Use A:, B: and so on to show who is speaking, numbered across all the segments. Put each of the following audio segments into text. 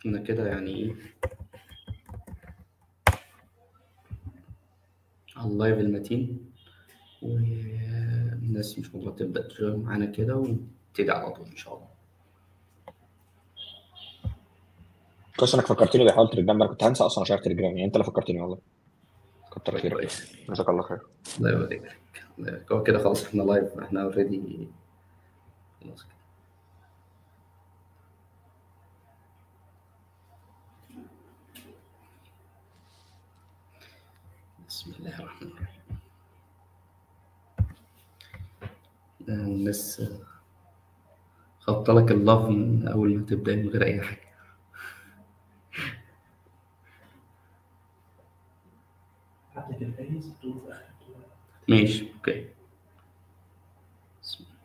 A: احنا كده يعني ايه على اللايف المتين والناس ان شاء الله تبدا تشتغل معانا كده ونبتدي على طول ان شاء الله
B: كويس انك فكرتني بحوار التليجرام ده انا كنت هنسى اصلا اشير تليجرام يعني انت اللي فكرتني والله كتر خيرك
A: كويس
B: جزاك الله خير
A: الله يبارك لك الله يبارك. هو كده خلاص احنا لايف احنا اوريدي خلاص كده بسم الله الرحمن الرحيم ده الناس خبط لك اللاف من اول ما تبدا من غير اي حاجه
C: عندك الفايز بتقول في اخر
A: ماشي اوكي بسم الله.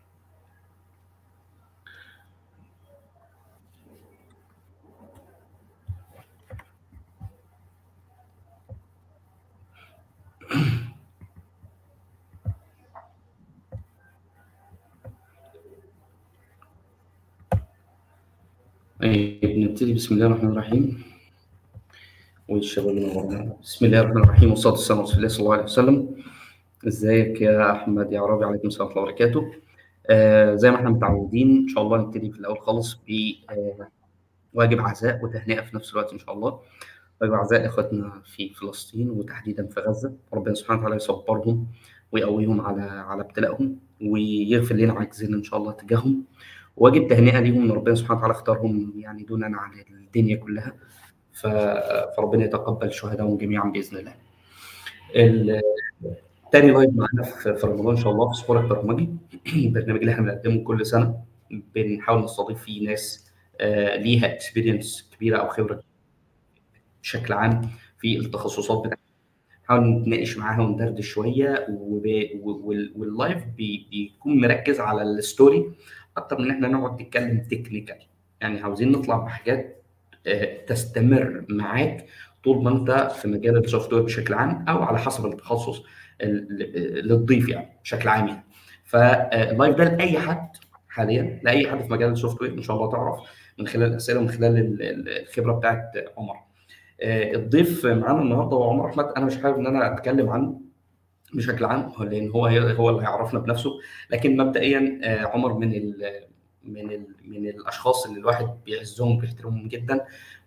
A: طيب نبتدي بسم الله الرحمن الرحيم والشباب اللي ورانا بسم الله الرحمن الرحيم والصلاه والسلام على رسول الله صلى الله عليه وسلم ازيك يا احمد يا عربي عليكم السلام ورحمه الله وبركاته آه زي ما احنا متعودين ان شاء الله نبتدي في الاول خالص ب آه واجب عزاء وتهنئه في نفس الوقت ان شاء الله واجب عزاء اخواتنا في فلسطين وتحديدا في غزه ربنا سبحانه وتعالى يصبرهم ويقويهم على على ابتلائهم ويغفر لنا عجزنا ان شاء الله تجاههم واجب تهنئه ليهم ان ربنا سبحانه وتعالى اختارهم يعني دونا عن الدنيا كلها ف- فربنا يتقبل شهدائهم جميعا باذن الله. ال- تاني لايف معانا في في رمضان ان شاء الله في سبورك برمجي البرنامج اللي احنا بنقدمه كل سنه بنحاول نستضيف فيه ناس آه، ليها اكسبيرينس كبيره او خبره بشكل عام في التخصصات بتاعتها نحاول نتناقش معاها وندردش شويه وب- وال- واللايف بي- بيكون مركز على الستوري اكتر من ان احنا نقعد نتكلم تكنيكال يعني عاوزين نطلع بحاجات آه، تستمر معاك طول ما انت في مجال السوفت وير بشكل عام او على حسب التخصص ال- للضيف يعني بشكل عام يعني فاللايف ده لاي حد حاليا لاي حد في مجال السوفت وير ان شاء الله تعرف من خلال الاسئله ومن خلال ال- ال- الخبره بتاعت عمر آه، الضيف معانا النهارده هو عمر احمد انا مش حابب ان انا اتكلم عنه بشكل عام لان هو هو اللي هيعرفنا بنفسه لكن مبدئيا آه، عمر من ال من ال من الاشخاص اللي الواحد بيعزهم وبيحترمهم جدا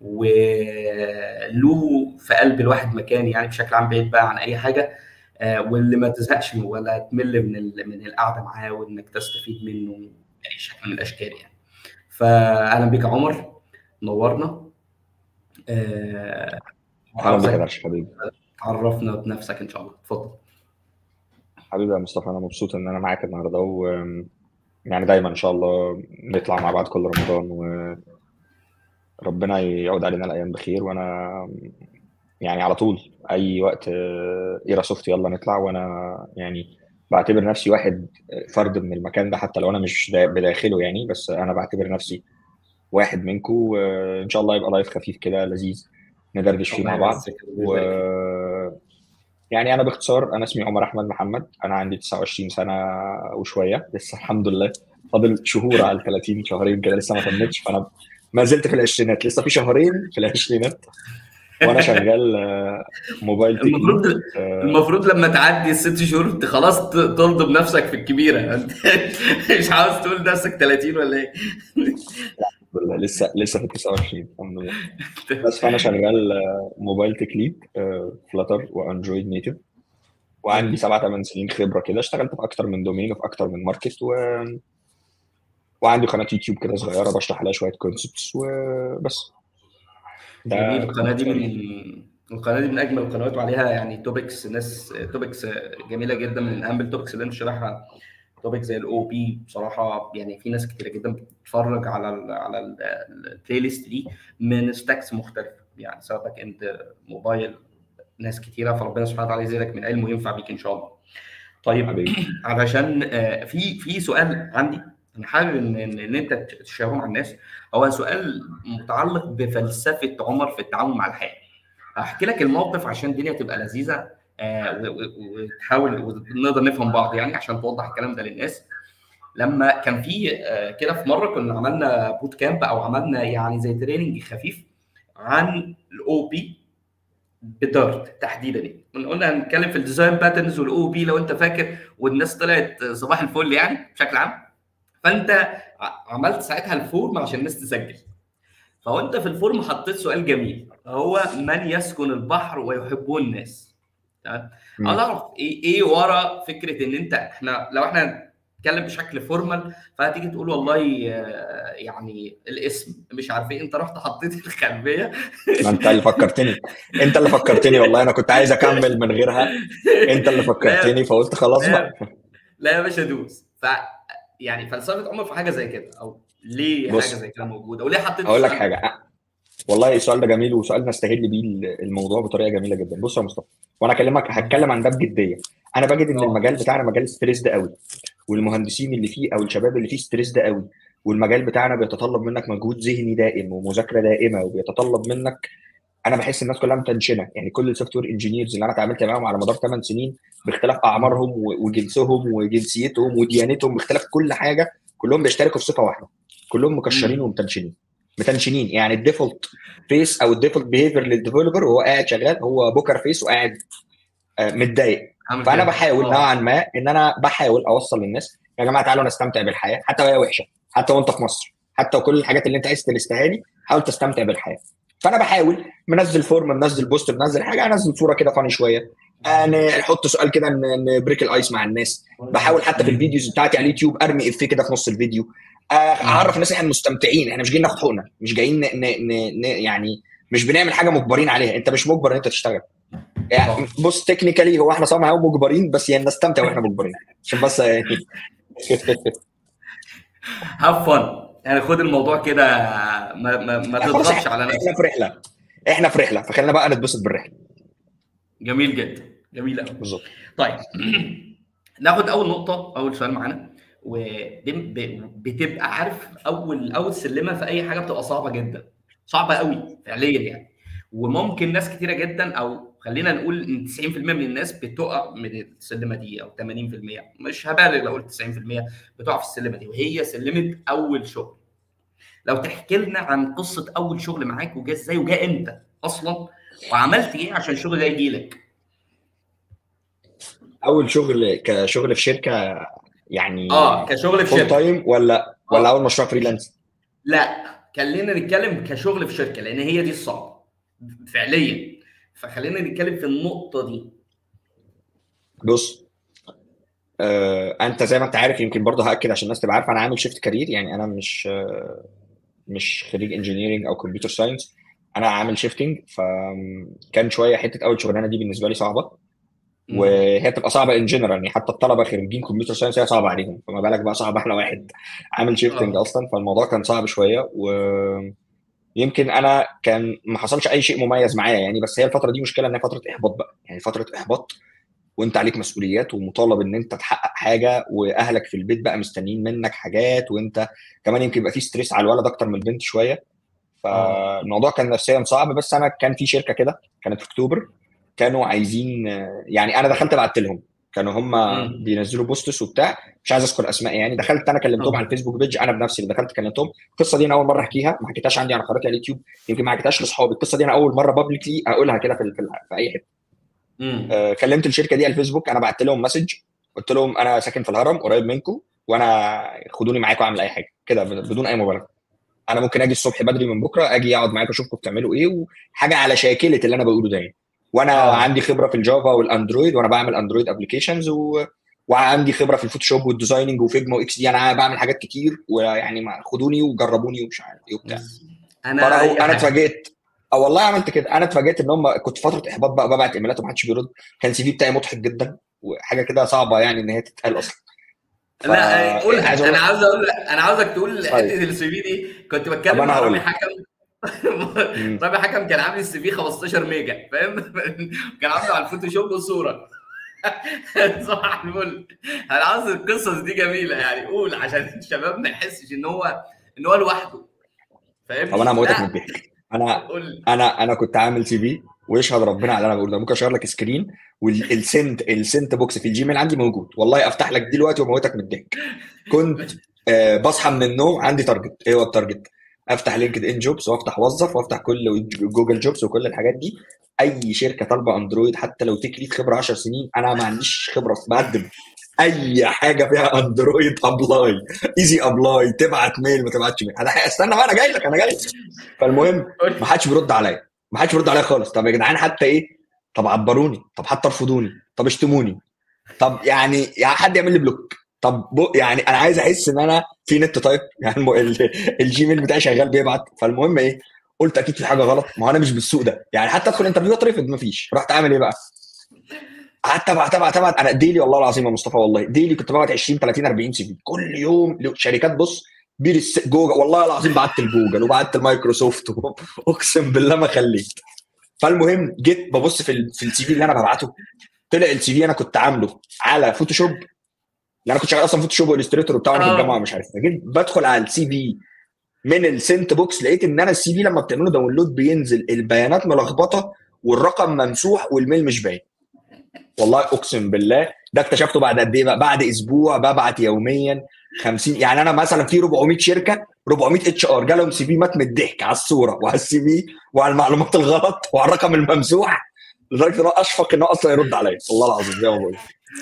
A: وله في قلب الواحد مكان يعني بشكل عام بعيد بقى عن اي حاجه آه، واللي ما تزهقش ولا تمل من ال- من القعده معاه وانك تستفيد منه باي شكل من الاشكال يعني فاهلا بك يا عمر نورنا آه،
B: اهلا بك يا
A: عاوزك
B: درش حبيبي
A: تعرفنا بنفسك ان شاء الله اتفضل
B: حبيبي يا مصطفى انا مبسوط ان انا معاك النهارده و يعني دايما ان شاء الله نطلع مع بعض كل رمضان وربنا يعود علينا الايام بخير وانا يعني على طول اي وقت آه، ايرا سوفت يلا نطلع وانا يعني بعتبر نفسي واحد فرد من المكان ده حتى لو انا مش دا- بداخله يعني بس انا بعتبر نفسي واحد منكم وان شاء الله يبقى لايف خفيف كده لذيذ ندردش فيه مع
A: الله
B: بعض
A: يعزك
B: و
A: ويبارك
B: يعني انا باختصار انا اسمي عمر احمد محمد انا عندي 29 سنه وشويه لسه الحمد لله فاضل شهور على ال 30 شهرين كده لسه ما تمتش فانا ما زلت في العشرينات لسه في شهرين في العشرينات وانا شغال آه، موبايل
A: المفروض
B: تكنيك آه،
A: المفروض لما تعدي الست شهور انت خلاص ت- تلضم نفسك في الكبيره انت مش عاوز تقول نفسك 30 ولا ايه؟
B: الحمد لله لسه لسه في 29 الحمد لله بس فانا شغال آه، موبايل تك ليد فلاتر واندرويد نيتف وعندي سبع ثمان سنين خبره كده اشتغلت في اكتر من دومين وفي اكتر من ماركت و... وعندي قناه يوتيوب كده صغيره بشرح عليها شويه كونسبتس وبس ده
A: جميل القناه دي من القناه دي من اجمل القنوات وعليها يعني توبكس ناس توبكس جميله جدا من اهم التوبكس اللي انت شارحها توبك زي الاو بي بصراحه يعني في ناس كتيره جدا بتتفرج على ال على ال- البلاي ليست دي من ستاكس مختلفه يعني سواء باك اند موبايل ناس كتيره فربنا سبحانه وتعالى يزيدك من علم وينفع بيك ان شاء الله. طيب
B: حبيبي
A: علشان آه، في في سؤال عندي انا حابب ان ان إن انت تشاركه مع الناس هو سؤال متعلق بفلسفه عمر في التعامل مع الحياه. هحكي لك الموقف عشان الدنيا تبقى لذيذه آه، و- و- وتحاول ونقدر نفهم بعض يعني عشان توضح الكلام ده للناس. لما كان في آه، كده في مره كنا عملنا بوت كامب او عملنا يعني زي تريننج خفيف عن الاو بي بدارت تحديدا يعني قلنا هنتكلم في الديزاين باترنز والاو بي لو انت فاكر والناس طلعت صباح الفل يعني بشكل عام فانت ع- عملت ساعتها الفورم عشان الناس تسجل فوانت في الفورم حطيت سؤال جميل هو من يسكن البحر ويحبه الناس تمام
B: مم.
A: عاوز اعرف ايه ايه ورا فكره ان انت احنا لو احنا نتكلم بشكل فورمال فهتيجي تقول والله آه، يعني الاسم مش عارف ايه انت رحت حطيت الخلفيه
B: ما انت اللي فكرتني انت اللي فكرتني والله انا كنت عايز اكمل من غيرها انت اللي فكرتني فقلت خلاص بقى
A: لا يا باشا دوس ف يعني فلسفه عمر في حاجه زي كده او ليه
B: بص.
A: حاجه زي كده موجوده وليه حطيت
B: اقول لك
A: السؤال؟
B: حاجه والله السؤال ده جميل وسؤال نستغل بيه الموضوع بطريقه جميله جدا بص يا مصطفى وانا اكلمك هتكلم عن ده بجديه انا بجد ان
A: اه.
B: المجال بتاعنا مجال ستريس ده قوي والمهندسين اللي فيه او الشباب اللي فيه ستريس ده قوي والمجال بتاعنا بيتطلب منك مجهود ذهني دائم ومذاكره دائمه وبيتطلب منك انا بحس الناس كلها متنشنه يعني كل السوفت وير انجينيرز اللي انا اتعاملت معاهم على مدار 8 سنين باختلاف اعمارهم و- وجنسهم وجنسيتهم وديانتهم باختلاف كل حاجه كلهم بيشتركوا في صفه واحده كلهم مكشرين ومتنشنين متنشنين يعني الديفولت فيس او الديفولت بيهيفير للديفلوبر وهو قاعد شغال هو بوكر فيس وقاعد آه، متضايق
A: عامل
B: فانا
A: كده.
B: بحاول
A: اه.
B: نوعا ما ان انا بحاول اوصل للناس يا جماعه تعالوا نستمتع بالحياه حتى وهي وحشه حتى وانت في مصر حتى وكل الحاجات اللي انت عايز تلستها لي حاول تستمتع بالحياه فانا بحاول منزل فورم منزل بوست منزل حاجه انزل صوره كده فاني شويه آه، نحط سؤال كده ن- نبريك الايس مع الناس بحاول حتى في الفيديوز بتاعتي على اليوتيوب ارمي افيه كده في نص الفيديو آه، اعرف الناس احنا مستمتعين احنا مش جايين ناخد حقنه مش جايين ن... ن... ن... ن... يعني مش بنعمل حاجه مجبرين عليها انت مش مجبر ان انت تشتغل يعني بص تكنيكالي هو احنا صنع مجبرين بس يعني نستمتع واحنا مجبرين عشان بس يعني
A: هاف فن يعني خد الموضوع كده ما ما, ما
B: خلاص
A: تضغطش على نفسك
B: احنا في رحله احنا في رحله فخلينا بقى نتبسط بالرحله
A: جميل جدا جميل قوي
B: بالظبط
A: طيب ناخد اول نقطه اول سؤال معانا وبتبقى عارف اول اول سلمه في اي حاجه بتبقى صعبه جدا صعبه قوي فعليا يعني وممكن ناس كتيره جدا او خلينا نقول ان 90% من الناس بتقع من السلمه دي او 80% مش هبالغ لو قلت 90% بتقع في السلمه دي وهي سلمه اول شغل لو تحكي لنا عن قصه اول شغل معاك وجا ازاي وجا امتى اصلا وعملت ايه عشان الشغل ده يجي لك
B: اول شغل كشغل في شركه يعني
A: اه كشغل في
B: فول
A: شركه
B: تايم ولا ولا
A: آه.
B: اول مشروع فريلانس
A: لا خلينا نتكلم كشغل في شركه لان هي دي الصعبه فعليا فخلينا نتكلم في النقطه دي
B: بص آه انت زي ما انت عارف يمكن برضه هاكد عشان الناس تبقى عارفه انا عامل شيفت كارير يعني انا مش آه مش خريج انجينيرنج او كمبيوتر ساينس انا عامل شيفتنج فكان شويه حته اول شغلانه دي بالنسبه لي صعبه وهي بتبقى صعبه ان جنرال يعني حتى الطلبه خريجين كمبيوتر ساينس هي صعبه عليهم فما بالك بقى صعب احنا واحد عامل شيفتنج
A: آه.
B: اصلا فالموضوع كان صعب شويه ويمكن انا كان ما حصلش اي شيء مميز معايا يعني بس هي الفتره دي مشكله ان هي فتره احباط بقى يعني فتره احباط وانت عليك مسؤوليات ومطالب ان انت تحقق حاجه واهلك في البيت بقى مستنيين منك حاجات وانت كمان يمكن يبقى في ستريس على الولد اكتر من البنت شويه فالموضوع كان نفسيا صعب بس انا كان في شركه كده كانت في اكتوبر كانوا عايزين يعني انا دخلت بعت لهم كانوا هم
A: مم.
B: بينزلوا بوستس وبتاع مش عايز اذكر اسماء يعني دخلت انا كلمتهم
A: آه.
B: على الفيسبوك بيج انا بنفسي اللي دخلت كلمتهم القصه دي انا اول مره احكيها ما حكيتهاش عندي على قناتي على اليوتيوب يمكن ما حكيتهاش لاصحابي القصه دي انا اول مره بابليكلي اقولها كده في, في, في اي حته
A: امم
B: آه، كلمت الشركه دي على الفيسبوك انا بعت لهم مسج قلت لهم انا ساكن في الهرم قريب منكم وانا خدوني معاكم اعمل اي حاجه كده بدون اي مبالغه انا ممكن اجي الصبح بدري من بكره اجي اقعد معاكم اشوفكم بتعملوا ايه وحاجه على شاكله اللي انا بقوله ده يعني وانا
A: آه.
B: عندي خبره في الجافا والاندرويد وانا بعمل اندرويد ابلكيشنز و... وعندي خبره في الفوتوشوب والديزايننج وفيجما واكس دي انا بعمل حاجات كتير ويعني ما خدوني وجربوني ومش عارف ايه وبتاع
A: انا
B: فانا
A: أي
B: انا
A: حاجة.
B: اتفاجئت اه والله عملت كده انا اتفاجئت ان هم كنت فتره احباط بقى ببعت ايميلات ومحدش بيرد كان السي في بتاعي مضحك جدا وحاجه كده صعبه يعني ان هي تتقال اصلا ف-
A: لا قول
B: عايز أقول
A: انا
B: لك-
A: عاوز اقول انا عاوزك تقول
B: طيب.
A: حته السي في دي كنت
B: طب
A: بتكلم
B: أنا
A: مع
B: هقول
A: رامي
B: لك.
A: حكم
B: مم.
A: رامي حكم كان عامل السي في 15 ميجا فاهم كان عامله على الفوتوشوب وصوره صباح الفل انا عاوز القصص دي جميله يعني قول عشان الشباب ما يحسش ان هو ان هو لوحده فاهم
B: طب انا هموتك من الضحك انا
A: قول لي
B: انا انا كنت عامل سي في ويشهد ربنا على اللي انا بقوله ده ممكن اشير لك سكرين والسنت السنت بوكس في الجيميل عندي موجود والله افتح لك دلوقتي واموتك من الضحك كنت آه بصحى من النوم عندي تارجت ايه هو التارجت افتح لينكد ان جوبز وافتح وظف وافتح كل جوجل جوبز وكل الحاجات دي اي شركه طالبه اندرويد حتى لو تكليف خبره 10 سنين انا ما عنديش خبره بقدم اي حاجه فيها اندرويد ابلاي ايزي ابلاي تبعت ميل ما تبعتش ميل انا استنى بقى انا جاي لك انا جاي لك فالمهم ما حدش بيرد عليا ما حدش بيرد عليا خالص طب يا جدعان حتى ايه طب عبروني طب حتى ارفضوني طب اشتموني طب يعني يعني حد يعمل لي بلوك طب بو يعني انا عايز احس ان انا في نت تايب يعني الم- ال- الجيميل بتاعي شغال بيبعت فالمهم ايه قلت اكيد في حاجه غلط ما هو انا مش بالسوق ده يعني حتى ادخل انترفيو اترفض مفيش رحت اعمل ايه بقى قعدت ابعت ابعت ابعت انا ديلي والله العظيم يا مصطفى والله ديلي كنت ببعت 20 30 40 سي في كل يوم شركات بص بير الس- جوجل والله العظيم بعت لجوجل وبعت لمايكروسوفت اقسم بالله ما خليت فالمهم جيت ببص في ال- في السي في اللي انا ببعته طلع السي في انا كنت عامله على فوتوشوب لان انا كنت شغال اصلا فوتوشوب والستريتور وبتاع وانا في
A: آه.
B: الجامعه مش عارف جيت بدخل على السي في من السنت بوكس لقيت ان انا السي في لما بتعمله داونلود بينزل البيانات ملخبطه والرقم ممسوح والميل مش باين والله اقسم بالله ده اكتشفته بعد قد ايه بقى بعد اسبوع ببعت يوميا 50 يعني انا مثلا في 400 شركه 400 اتش ار جالهم سي في مات من الضحك على الصوره وعلى السي في وعلى المعلومات الغلط وعلى الرقم الممسوح لدرجه ان هو اشفق ان هو اصلا يرد عليا والله العظيم زي ما بقول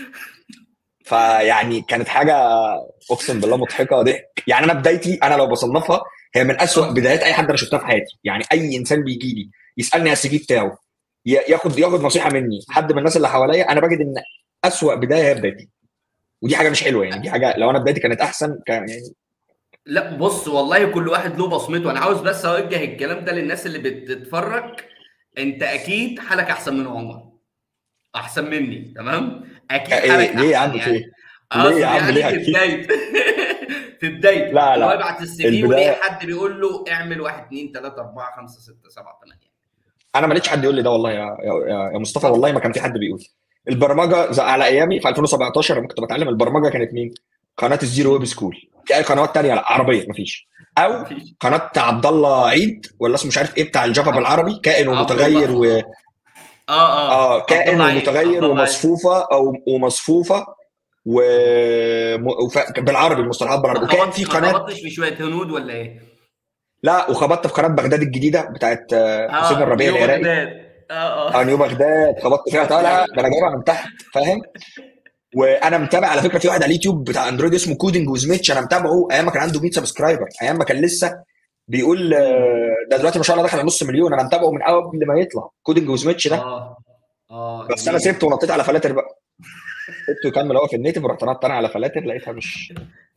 B: فيعني كانت حاجه اقسم بالله مضحكه ضحك يعني انا بدايتي انا لو بصنفها هي من أسوأ بدايات اي حد انا شفتها في حياتي يعني اي انسان بيجي لي يسالني على السي في بتاعه ي- ياخد ياخد نصيحه مني حد من الناس اللي حواليا انا بجد ان أسوأ بدايه هي بدايتي ودي حاجه مش حلوه يعني دي حاجه لو انا بدايتي كانت احسن كان يعني
A: لا بص والله كل واحد له بصمته انا عاوز بس اوجه الكلام ده للناس اللي بتتفرج انت اكيد حالك احسن من عمر احسن مني تمام اكيد
B: إيه
A: حالك
B: ليه يا
A: أحسن
B: عم في
A: يعني.
B: ايه؟
A: اقصد
B: ليه يا عم
A: يعني
B: ليه
A: في
B: أكيد؟
A: بدايته في بدايته
B: لا، لا.
A: هو يبعت السي في
B: البداية-
A: وليه حد بيقول له اعمل 1 2 3 4 5 6 7 8
B: انا ما لقيتش حد يقول لي ده والله يا يا, يا- يا مصطفى والله ما كان في حد بيقول البرمجه زي على ايامي في 2017 لما كنت بتعلم البرمجه كانت مين؟ قناه الزيرو ويب سكول في اي قنوات تانية لا عربيه مفيش او قناه عبد الله عيد ولا اسمه مش عارف ايه بتاع الجافا بالعربي كائن
A: عبد
B: ومتغير و...
A: الله. اه اه
B: اه كائن
A: عبد الله عيد، عبد
B: ومتغير
A: الله عيد.
B: ومصفوفه او ومصفوفه و... م... وف... بالعربي المصطلحات بالعربي
A: ما
B: وكان في
A: خبطتش- ما
B: قناه
A: خبطتش في شويه هنود ولا ايه؟
B: لا وخبطت في قناه بغداد الجديده بتاعت آه، حسين الربيع
A: نيو
B: العراقي
A: بغداد. اه
B: اه
A: اه
B: نيو بغداد خبطت فيها طالع ده انا جايبها من تحت فاهم وانا متابع على فكره في واحد على اليوتيوب بتاع اندرويد اسمه كودنج وزميتش انا متابعه ايام ما كان عنده 100 سبسكرايبر ايام ما كان لسه بيقول آه، ده دلوقتي ما شاء الله دخل على نص مليون انا متابعه من قبل ما يطلع كودنج وزميتش ده
A: اه اه
B: بس انا
A: جميل.
B: سبته ونطيت على فلاتر بقى سبته يكمل هو في النيتف ورحت نط انا على فلاتر لقيتها مش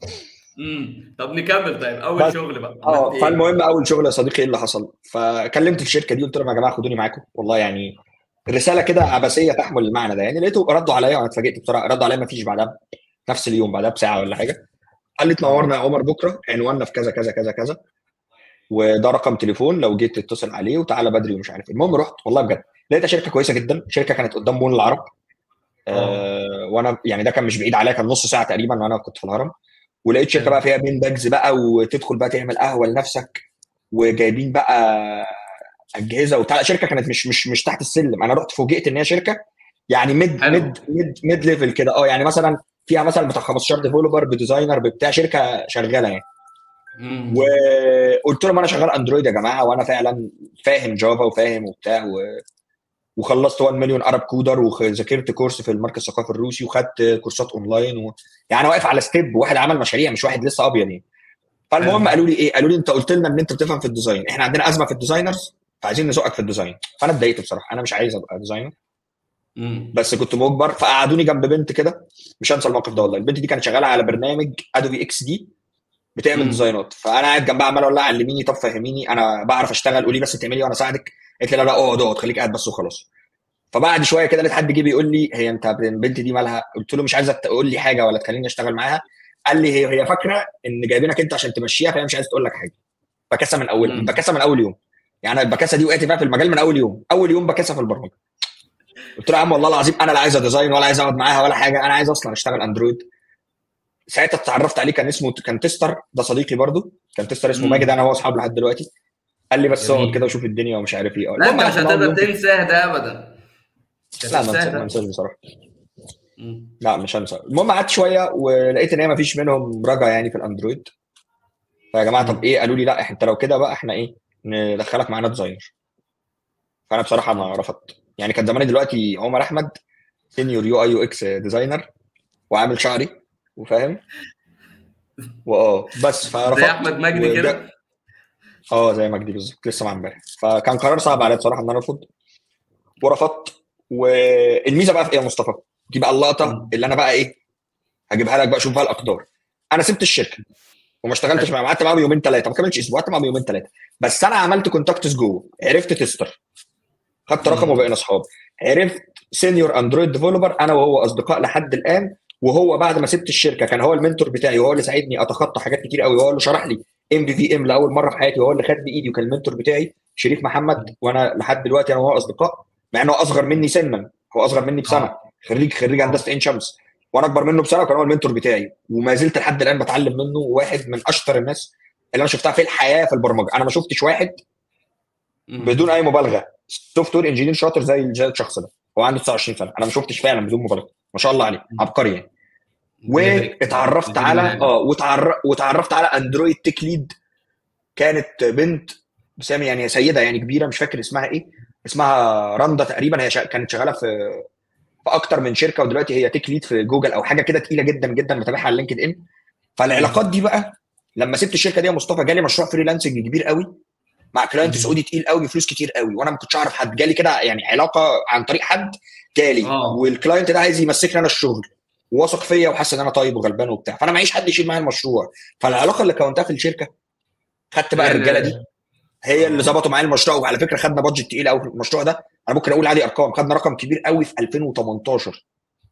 A: امم طب نكمل طيب اول
B: بس-
A: شغل بقى
B: اه
A: عملت إيه؟
B: فالمهم اول شغل يا صديقي ايه اللي حصل فكلمت الشركه دي قلت لهم يا جماعه خدوني معاكم والله يعني رساله كده عبثيه تحمل المعنى ده يعني لقيته ردوا عليا وانا اتفاجئت بسرعه ردوا عليا ما فيش بعدها نفس اليوم بعدها بساعه ولا حاجه قال لي تنورنا يا عمر بكره عنواننا في كذا كذا كذا كذا وده رقم تليفون لو جيت تتصل عليه وتعالى بدري ومش عارف إيه. المهم رحت والله بجد لقيتها شركه كويسه جدا شركه كانت قدام مول العرب آه وانا يعني ده كان مش بعيد عليا كان نص ساعه تقريبا وانا كنت في الهرم ولقيت شركه بقى فيها بين باجز بقى وتدخل بقى تعمل قهوه لنفسك وجايبين بقى اجهزه وبتاع شركه كانت مش مش مش تحت السلم انا رحت فوجئت ان هي شركه يعني ميد
A: حلو.
B: ميد ميد ميد ليفل كده اه يعني مثلا فيها مثلا بتاع 15 ديفلوبر بديزاينر بتاع شركه شغاله يعني
A: مم.
B: وقلت لهم انا شغال اندرويد يا جماعه وانا فعلا فاهم جافا وفاهم وبتاع و... وخلصت 1 مليون ارب كودر وذاكرت كورس في المركز الثقافي الروسي وخدت كورسات اونلاين و... يعني واقف على ستيب واحد عمل مشاريع مش واحد لسه ابيض يعني فالمهم
A: حلو.
B: قالوا لي ايه قالوا لي انت قلت لنا ان انت بتفهم في الديزاين احنا عندنا ازمه في الديزاينرز فعايزين نزقك في الديزاين فانا اتضايقت بصراحه انا مش عايز ابقى ديزاينر
A: مم.
B: بس كنت مجبر فقعدوني جنب بنت كده مش هنسى الموقف ده والله البنت دي كانت شغاله على برنامج ادوبي اكس دي بتعمل
A: مم.
B: ديزاينات فانا قاعد جنبها عمال اقول لها علميني طب فهميني انا بعرف اشتغل قولي بس تعملي وانا اساعدك قالت لي لا لا اقعد اقعد خليك قاعد بس وخلاص فبعد شويه كده لقيت حد جه بيقول لي هي انت البنت دي مالها قلت له مش عايزك تقول لي حاجه ولا تخليني اشتغل معاها قال لي هي هي فاكره ان جايبينك انت عشان تمشيها فهي مش عايزه تقول لك حاجه بكاسه من اول
A: مم.
B: بكاسه من اول يوم يعني البكاسه دي وقعت فيها في المجال من اول يوم اول يوم بكاسه في البرمجه قلت له يا عم والله العظيم انا لا عايز ديزاين ولا عايز اقعد معاها ولا حاجه انا عايز اصلا اشتغل اندرويد ساعتها اتعرفت عليه كان اسمه كان تستر ده صديقي برضو كان تستر اسمه
A: مم.
B: ماجد انا هو اصحاب لحد دلوقتي قال لي بس
A: جميل.
B: اقعد كده وشوف الدنيا ومش عارف ايه
A: لا
B: المهم
A: انت مش
B: قعدت معاهم
A: هتقدر
B: يوم-
A: تنساه ده ابدا مش
B: لا ما
A: هتنساه
B: انسى- ما
A: ده.
B: انساش بصراحه
A: مم.
B: لا مش هنسى المهم قعدت شويه ولقيت ان هي ما فيش منهم رجا يعني في الاندرويد فيا جماعه طب
A: مم.
B: ايه قالوا لي لا انت لو كده بقى احنا ايه ندخلك معانا ديزاينر فانا بصراحه ما رفضت يعني كان زماني دلوقتي عمر احمد سينيور يو اي يو اكس ديزاينر وعامل شعري وفاهم واه بس فرفضت
A: زي احمد مجدي
B: وده-
A: كده
B: اه زي مجدي بالظبط لسه مع امبارح فكان قرار صعب عليا بصراحه ان انا ارفض ورفضت والميزه بقى في ايه يا مصطفى؟ دي بقى اللقطه اللي انا بقى ايه هجيبها لك بقى شوف بقى الاقدار انا سبت الشركه وما اشتغلتش معاهم قعدت معاهم يومين ثلاثه ما كملتش اسبوع قعدت معاهم يومين ثلاثه بس انا عملت كونتاكتس جوه عرفت تستر خدت رقمه وبقينا اصحاب عرفت سينيور اندرويد ديفلوبر انا وهو اصدقاء لحد الان وهو بعد ما سبت الشركه كان هو المنتور بتاعي وهو اللي ساعدني اتخطى حاجات كتير قوي وهو اللي شرح لي ام في في ام لاول مره في حياتي وهو اللي خد بايدي وكان المنتور بتاعي شريف محمد وانا لحد دلوقتي انا وهو اصدقاء مع انه اصغر مني سنا هو اصغر مني بسنه خريج خريج هندسه عين شمس وانا اكبر منه بسنه وكان هو المنتور بتاعي وما زلت لحد الان بتعلم منه واحد من اشطر الناس اللي انا شفتها في الحياه في البرمجه انا ما شفتش واحد
A: مم.
B: بدون اي مبالغه سوفت وير انجينير شاطر زي زي الشخص ده هو عنده 29 سنه انا ما شفتش فعلا بدون مبالغه ما شاء الله عليه عبقري يعني واتعرفت على اه وتعر... وتعرفت على اندرويد تيك ليد كانت بنت سامي يعني سيده يعني كبيره مش فاكر اسمها ايه اسمها رندا تقريبا هي شا... كانت شغاله في في اكتر من شركه ودلوقتي هي تيك ليد في جوجل او حاجه كده تقيله جدا جدا متابعها على لينكد ان فالعلاقات دي بقى لما سبت الشركه دي يا مصطفى جالي مشروع فريلانسنج كبير قوي مع كلاينت
A: مم.
B: سعودي تقيل قوي بفلوس كتير قوي وانا ما كنتش اعرف حد جالي كده يعني علاقه عن طريق حد جالي
A: آه.
B: والكلاينت ده عايز يمسكني انا الشغل وواثق فيا وحاسس ان انا طيب وغلبان وبتاع فانا معيش حد يشيل معايا المشروع فالعلاقه اللي كونتها في الشركه خدت بقى
A: هي
B: الرجاله
A: اللي-
B: دي هي اللي ظبطوا معايا المشروع وعلى فكره خدنا بادجت تقيل قوي في المشروع ده انا ممكن اقول عادي ارقام خدنا رقم كبير قوي في 2018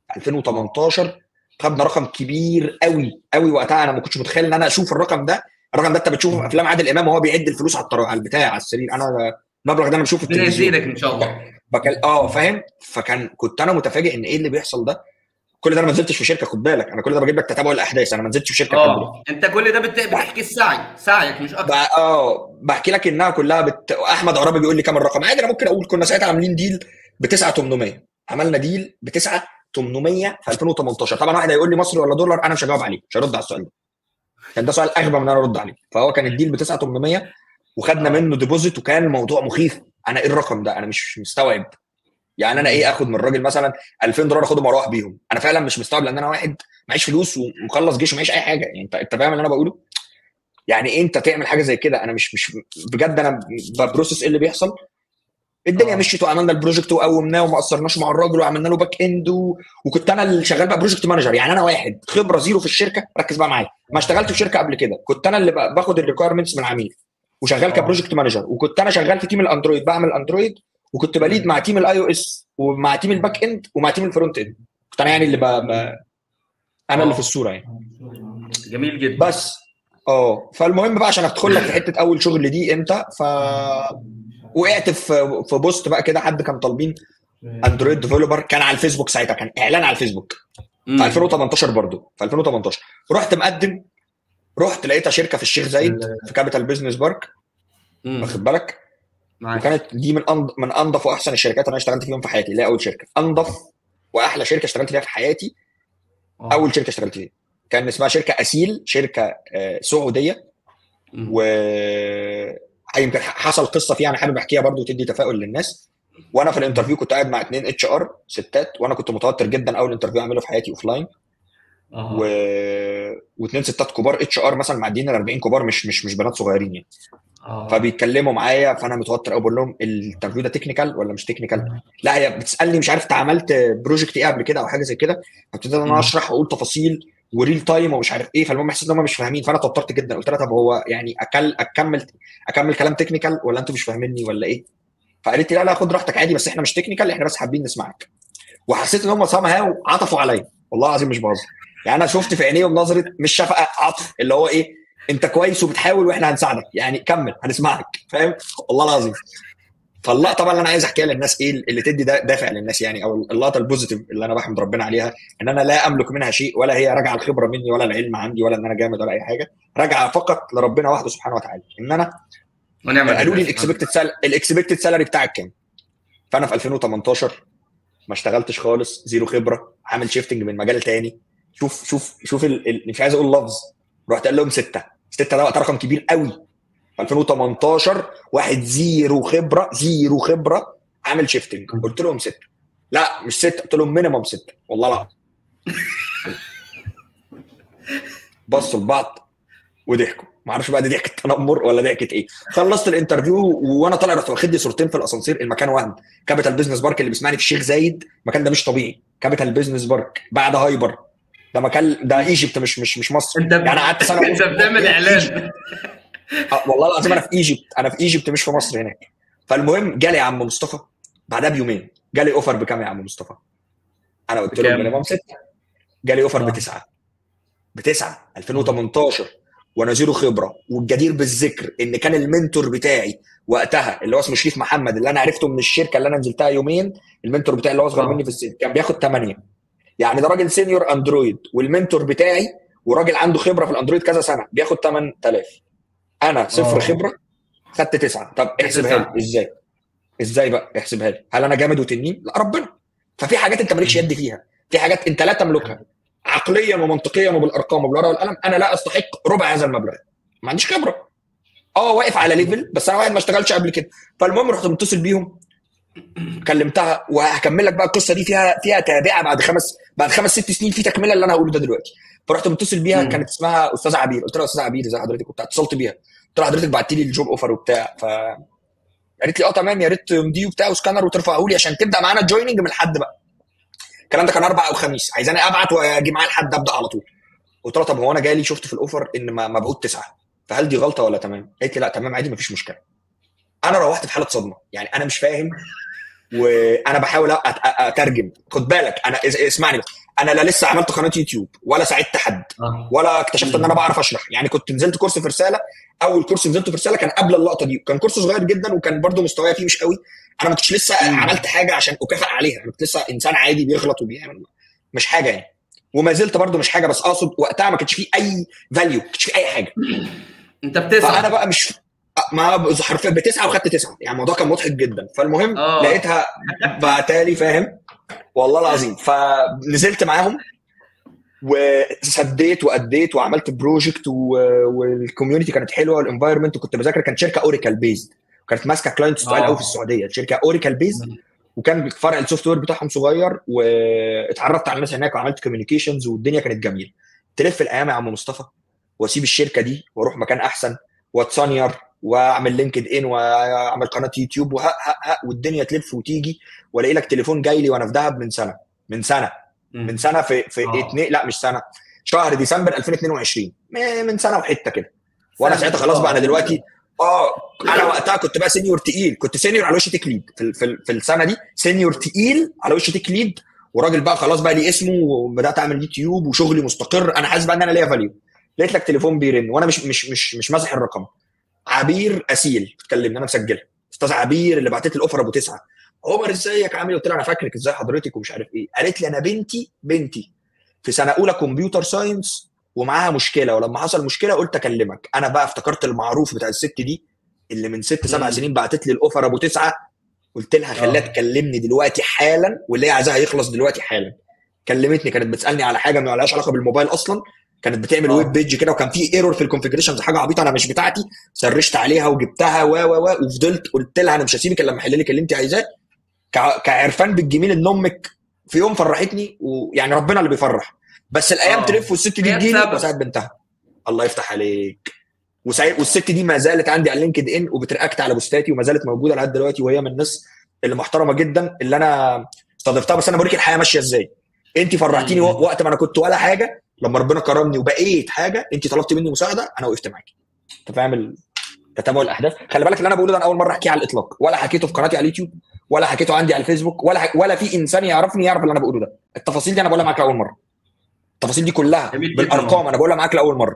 B: 2018 خدنا رقم كبير قوي قوي وقتها انا ما كنتش متخيل ان انا اشوف الرقم ده الرقم ده انت بتشوفه في افلام عادل امام وهو بيعد الفلوس على الطر- على البتاع على السرير انا المبلغ ده انا بشوفه في
A: ربنا
B: التلفزيون
A: يزيدك ان شاء الله
B: بكل... اه فاهم فكان كنت انا متفاجئ ان ايه اللي بيحصل ده كل ده انا ما نزلتش في شركه خد بالك انا كل ده بجيب لك تتابع الاحداث انا ما نزلتش في شركه لحد دلوقتي.
A: اه انت كل ده بت- بتحكي السعي سعيك مش اكتر
B: بقى- اه بحكي لك انها كلها بت... احمد عرابي بيقول لي كام الرقم عادي انا ممكن اقول كنا ساعتها عاملين ديل ب 9800 عملنا ديل ب 9800 في 2018 طبعا واحد هيقول لي مصري ولا دولار انا مش هجاوب عليه مش هرد على السؤال ده كان ده سؤال اغبى من ان انا ارد عليه فهو كان الديل ب 9800 وخدنا منه ديبوزيت وكان الموضوع مخيف انا ايه الرقم ده انا مش مستوعب يعني انا ايه اخد من الراجل مثلا 2000 دولار اخدهم واروح بيهم انا فعلا مش مستوعب لان انا واحد معيش فلوس ومخلص جيش ومعيش اي حاجه يعني انت انت فاهم اللي انا بقوله يعني إيه انت تعمل حاجه زي كده انا مش مش بجد انا ببروسس ايه اللي بيحصل الدنيا
A: آه.
B: مشيت وعملنا البروجكت وقومناه وما قصرناش مع الراجل وعملنا له باك اند و... وكنت انا اللي شغال بقى بروجكت مانجر يعني انا واحد خبره زيرو في الشركه ركز بقى معايا ما اشتغلت في شركه قبل كده كنت انا اللي بقى باخد الريكويرمنتس من العميل وشغال
A: آه.
B: كبروجكت مانجر وكنت انا شغال في تيم الاندرويد بعمل اندرويد وكنت بليد مع تيم الاي او اس ومع تيم الباك اند ومع تيم الفرونت اند كنت انا يعني اللي ب... ب... انا اللي
A: آه.
B: في الصوره يعني
A: جميل جدا
B: بس اه فالمهم بقى عشان ادخل لك في حته اول شغل دي امتى ف وقعت في في بوست بقى كده حد كان طالبين اندرويد ديفلوبر كان على الفيسبوك ساعتها كان اعلان على الفيسبوك
A: مم.
B: في 2018 برضو في 2018 رحت مقدم رحت لقيتها شركه في الشيخ زايد في كابيتال بيزنس بارك
A: مم.
B: واخد بالك
A: معاك.
B: وكانت دي من أنض... من انظف واحسن الشركات اللي انا اشتغلت فيهم في حياتي اللي هي اول شركه انظف واحلى شركه اشتغلت فيها في حياتي
A: آه.
B: اول شركه اشتغلت فيها كان اسمها شركه اسيل شركه آه، سعوديه
A: مم.
B: و يمكن حصل قصه فيها انا حابب احكيها برضو وتدي تفاؤل للناس وانا في الانترفيو كنت قاعد مع اثنين اتش ار ستات وانا كنت متوتر جدا اول انترفيو اعمله في حياتي اوف لاين
A: آه.
B: و... واثنين ستات كبار اتش ار مثلا معديين ال 40 كبار مش مش مش بنات صغيرين يعني
A: آه.
B: فبيتكلموا معايا فانا متوتر قوي بقول لهم الانترفيو ده تكنيكال ولا مش تكنيكال لا هي بتسالني مش عارف انت عملت بروجكت ايه قبل كده او حاجه زي كده فابتديت ان
A: مم.
B: انا اشرح واقول تفاصيل وريل تايم ومش عارف ايه فالمهم حسيت ان هم مش فاهمين فانا توترت جدا قلت لها طب هو يعني أكل اكمل اكمل كلام تكنيكال ولا انتوا مش فاهميني ولا ايه فقالت لي لا لا خد راحتك عادي بس احنا مش تكنيكال احنا بس حابين نسمعك وحسيت ان هم سام هاو عطفوا عليا والله العظيم مش بهزر يعني انا شفت في عينيهم نظره مش شفقه عطف اللي هو ايه انت كويس وبتحاول واحنا هنساعدك يعني كمل هنسمعك فاهم والله العظيم فاللقطه بقى اللي انا عايز احكيها للناس ايه اللي تدي دا- دافع للناس يعني او اللقطه البوزيتيف اللي انا بحمد ربنا عليها ان انا لا املك منها شيء ولا هي راجعه الخبره مني ولا العلم عندي ولا ان انا جامد ولا اي حاجه راجعه فقط لربنا وحده سبحانه وتعالى ان انا
A: ونعم
B: قالوا لي
A: بالله.
B: الاكسبكتد سال الاكسبكتد سالري بتاعك كام فانا في 2018 ما اشتغلتش خالص زيرو خبره عامل شيفتنج من مجال تاني شوف شوف شوف ال... ال... مش عايز اقول لفظ رحت قال لهم سته سته ده وقت رقم كبير قوي في 2018 واحد زيرو خبره زيرو خبره عامل شيفتنج قلت لهم سته لا مش سته قلت لهم مينيمم سته والله لا بصوا لبعض وضحكوا ما اعرفش بقى دي ضحكه تنمر ولا ضحكه ايه خلصت الانترفيو وانا طالع رحت واخد لي صورتين في الاسانسير المكان وهم كابيتال بيزنس بارك اللي بيسمعني في الشيخ زايد المكان ده مش طبيعي كابيتال بيزنس بارك بعد هايبر ده مكان ده ايجيبت مش مش مش مصر
A: انت
B: يعني قعدت سنه
A: انت بتعمل اعلان
B: آه، والله العظيم انا في ايجيبت انا في ايجيبت مش في مصر هناك فالمهم جالي يا عم مصطفى بعدها بيومين جالي اوفر بكام يا عم مصطفى انا قلت له
A: بكام؟
B: مينيمم سته جالي اوفر
A: آه.
B: بتسعه بتسعه 2018 وانا زيرو خبره والجدير بالذكر ان كان المنتور بتاعي وقتها اللي هو اسمه شريف محمد اللي انا عرفته من الشركه اللي انا نزلتها يومين المنتور بتاعي اللي هو اصغر
A: آه.
B: مني في السن كان بياخد 8 يعني ده راجل سينيور اندرويد والمنتور بتاعي وراجل عنده خبره في الاندرويد كذا سنه بياخد 8000 انا صفر
A: آه.
B: خبره خدت تسعه طب احسبها
A: تسعة.
B: لي ازاي؟ ازاي بقى احسبها لي؟ هل انا جامد وتنين؟ لا ربنا ففي حاجات انت مالكش يد فيها في حاجات انت لا تملكها عقليا ومنطقيا وبالارقام وبالورقه والقلم انا لا استحق ربع هذا المبلغ ما عنديش خبره اه واقف على ليفل بس انا واحد ما اشتغلش قبل كده فالمهم رحت متصل بيهم كلمتها وهكمل لك بقى القصه دي فيها فيها تابعه بعد خمس بعد خمس ست سنين في تكمله اللي انا هقوله ده دلوقتي فرحت متصل بيها
A: مم.
B: كانت اسمها استاذه عبير قلت لها استاذه عبير ازي حضرتك وبتاع اتصلت بيها قلت لها حضرتك بعتي لي الجوب اوفر وبتاع ف قالت لي اه تمام يا ريت تمضيه وبتاع وسكانر وترفعه لي عشان تبدا معانا الجويننج من الحد بقى الكلام ده كان اربع او خميس عايزاني ابعت واجي معاه الحد ابدا على طول قلت لها طب هو انا جالي شفت في الاوفر ان ما- مبعوث تسعه فهل دي غلطه ولا تمام؟ قالت لي لا تمام عادي مفيش مشكله. انا روحت في حاله صدمه يعني انا مش فاهم وانا بحاول أ- أ- اترجم خد بالك انا اس- اسمعني بس انا لا لسه عملت قناه يوتيوب ولا ساعدت حد
A: آه.
B: ولا اكتشفت ان انا بعرف اشرح يعني كنت نزلت كورس في رساله اول كورس نزلته في رساله كان قبل اللقطه دي كان كورس صغير جدا وكان برضو مستواي فيه مش قوي انا ما كنتش لسه
A: مم.
B: عملت حاجه عشان اكافئ عليها انا كنت لسه انسان عادي بيغلط وبيعمل مش حاجه يعني وما زلت برضو مش حاجه بس اقصد وقتها ما كانش فيه اي فاليو ما كانش فيه اي حاجه
A: انت بتسعى
B: فانا بقى مش ما حرفيا بتسعه وخدت تسعه يعني الموضوع كان مضحك جدا فالمهم
A: آه.
B: لقيتها بعتالي فاهم والله العظيم فنزلت معاهم وسديت واديت وعملت بروجكت والكوميونتي كانت حلوه والانفايرمنت وكنت بذاكر كانت شركه اوريكال بيزد كانت ماسكه كلاينتس تقال
A: آه.
B: قوي في السعوديه شركه اوريكال بيزد وكان فرع السوفت وير بتاعهم صغير واتعرفت على الناس هناك وعملت كوميونيكيشنز والدنيا كانت جميله تلف الايام يا عم مصطفى واسيب الشركه دي واروح مكان احسن واتصنير واعمل لينكد ان واعمل قناه يوتيوب وها ها ها والدنيا تلف وتيجي والاقي لك تليفون جاي لي وانا في دهب من سنه من سنه من سنه في في
A: آه.
B: اتنين لا مش سنه شهر ديسمبر 2022 م- من سنه وحته كده وانا ساعتها خلاص بقى انا دلوقتي اه انا وقتها كنت بقى سينيور تقيل كنت سينيور على وش تيك ليد في, ال- في, ال- في السنه دي سينيور تقيل على وش تيك ليد وراجل بقى خلاص بقى لي اسمه وبدات اعمل يوتيوب وشغلي مستقر انا حاسس بقى ان انا ليا فاليو لقيت لك تليفون بيرن وانا مش مش مش مش ماسح الرقم عبير اسيل بتكلمني انا مسجلها استاذ عبير اللي بعتت لي الاوفر ابو تسعه عمر ازيك عامل إيه؟ قلت لها انا فاكرك ازاي حضرتك ومش عارف ايه قالت لي انا بنتي بنتي في سنه اولى كمبيوتر ساينس ومعاها مشكله ولما حصل مشكله قلت اكلمك انا بقى افتكرت المعروف بتاع الست دي اللي من ست سبع
A: مم.
B: سنين بعتت لي الاوفر ابو تسعه قلت لها خليها
A: آه.
B: تكلمني دلوقتي حالا واللي هي عايزاها يخلص دلوقتي حالا كلمتني كانت بتسالني على حاجه ما لهاش علاقه بالموبايل اصلا كانت بتعمل
A: آه.
B: ويب بيج كده وكان في ايرور في الكونفجريشنز حاجه عبيطه انا مش بتاعتي سرشت عليها وجبتها و و و وفضلت قلت لها انا مش هسيبك الا لما احل لك اللي انت عايزاه كع- كعرفان بالجميل ان امك في يوم فرحتني ويعني ربنا اللي بيفرح بس الايام
A: آه.
B: تلف والست دي
A: هي
B: تجيلي
A: السبب.
B: وساعد بنتها الله يفتح عليك وسعيد والست دي ما زالت عندي على لينكد ان وبترياكت على بوستاتي وما زالت موجوده لحد دلوقتي وهي من الناس اللي محترمه جدا اللي انا استضفتها بس انا بوريك الحياه ماشيه ازاي انت فرحتيني
A: مم.
B: وقت ما انا كنت ولا حاجه لما ربنا كرمني وبقيت حاجه انت طلبتي مني مساعده انا وقفت معاكي انت فاهم ال- تتابع الاحداث خلي بالك اللي انا بقوله ده انا اول مره احكيه على الاطلاق ولا حكيته في قناتي على اليوتيوب ولا حكيته عندي على الفيسبوك ولا ح... ولا في انسان يعرفني يعرف اللي انا بقوله ده التفاصيل دي انا بقولها معاك لاول مره التفاصيل دي كلها
A: جميل جدا
B: بالارقام
A: والله.
B: انا بقولها معاك لاول مره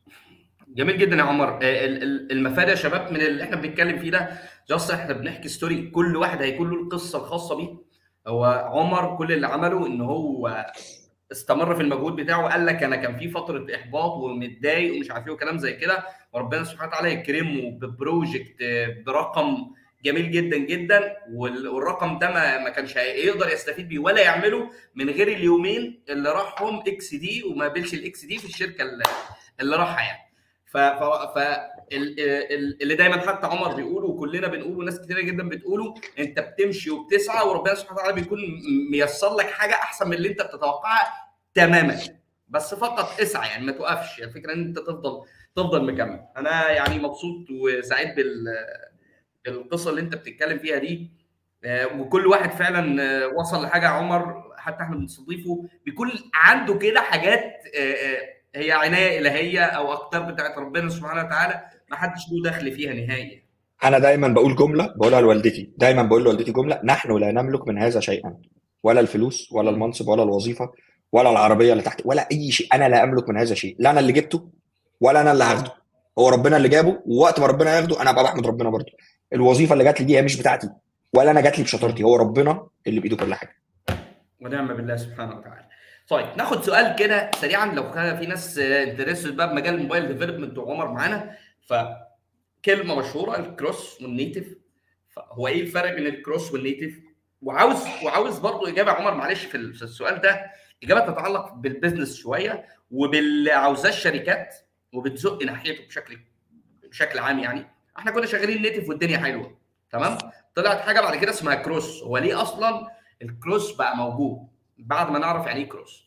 A: جميل جدا يا عمر آه، ال- ال- المفاد يا شباب من اللي احنا بنتكلم فيه ده جاست احنا بنحكي ستوري كل واحد هيكون له القصه الخاصه بيه هو عمر كل اللي عمله ان هو استمر في المجهود بتاعه وقال لك انا كان في فتره احباط ومتضايق ومش عارف ايه وكلام زي كده وربنا سبحانه وتعالى يكرمه ببروجكت برقم جميل جدا جدا والرقم ده ما ما كانش هيقدر يستفيد بيه ولا يعمله من غير اليومين اللي راحهم اكس دي وما قابلش الاكس دي في الشركه اللي راحها يعني ف, ف... اللي دايما حتى عمر بيقوله وكلنا بنقوله وناس كتيره جدا بتقوله انت بتمشي وبتسعى وربنا سبحانه وتعالى بيكون ميسر لك حاجه احسن من اللي انت بتتوقعها تماما بس فقط اسعى يعني ما توقفش الفكره ان انت تفضل تفضل مكمل انا يعني مبسوط وسعيد بال بالقصه اللي انت بتتكلم فيها دي وكل واحد فعلا وصل لحاجه عمر حتى احنا بنستضيفه بيكون عنده كده حاجات هي عنايه الهيه او اقدار بتاعت ربنا سبحانه وتعالى ما حدش له دخل فيها نهائيا
B: انا دايما بقول جمله بقولها لوالدتي دايما بقول لوالدتي جمله نحن لا نملك من هذا شيئا ولا الفلوس ولا المنصب ولا الوظيفه ولا العربيه اللي تحت ولا اي شيء انا لا املك من هذا الشيء لا انا اللي جبته ولا انا اللي هاخده هو ربنا اللي جابه ووقت ما ربنا ياخده انا ابقى بحمد ربنا برضه الوظيفه اللي جات لي دي هي مش بتاعتي ولا انا جات لي بشطارتي هو ربنا اللي بايده كل حاجه
A: ونعم بالله سبحانه وتعالى طيب ناخد سؤال كده سريعا لو كان في ناس انترستد بقى بمجال الموبايل ديفلوبمنت وعمر معانا فكلمه مشهوره الكروس والنيتف هو ايه الفرق بين الكروس والنيتف وعاوز وعاوز برضه اجابه عمر معلش في السؤال ده اجابه تتعلق بالبزنس شويه وباللي عاوزاه الشركات وبتزق ناحيته بشكل بشكل عام يعني احنا كنا شغالين نيتف والدنيا حلوه تمام طلعت حاجه بعد كده اسمها كروس هو ليه اصلا الكروس بقى موجود بعد ما نعرف يعني ايه كروس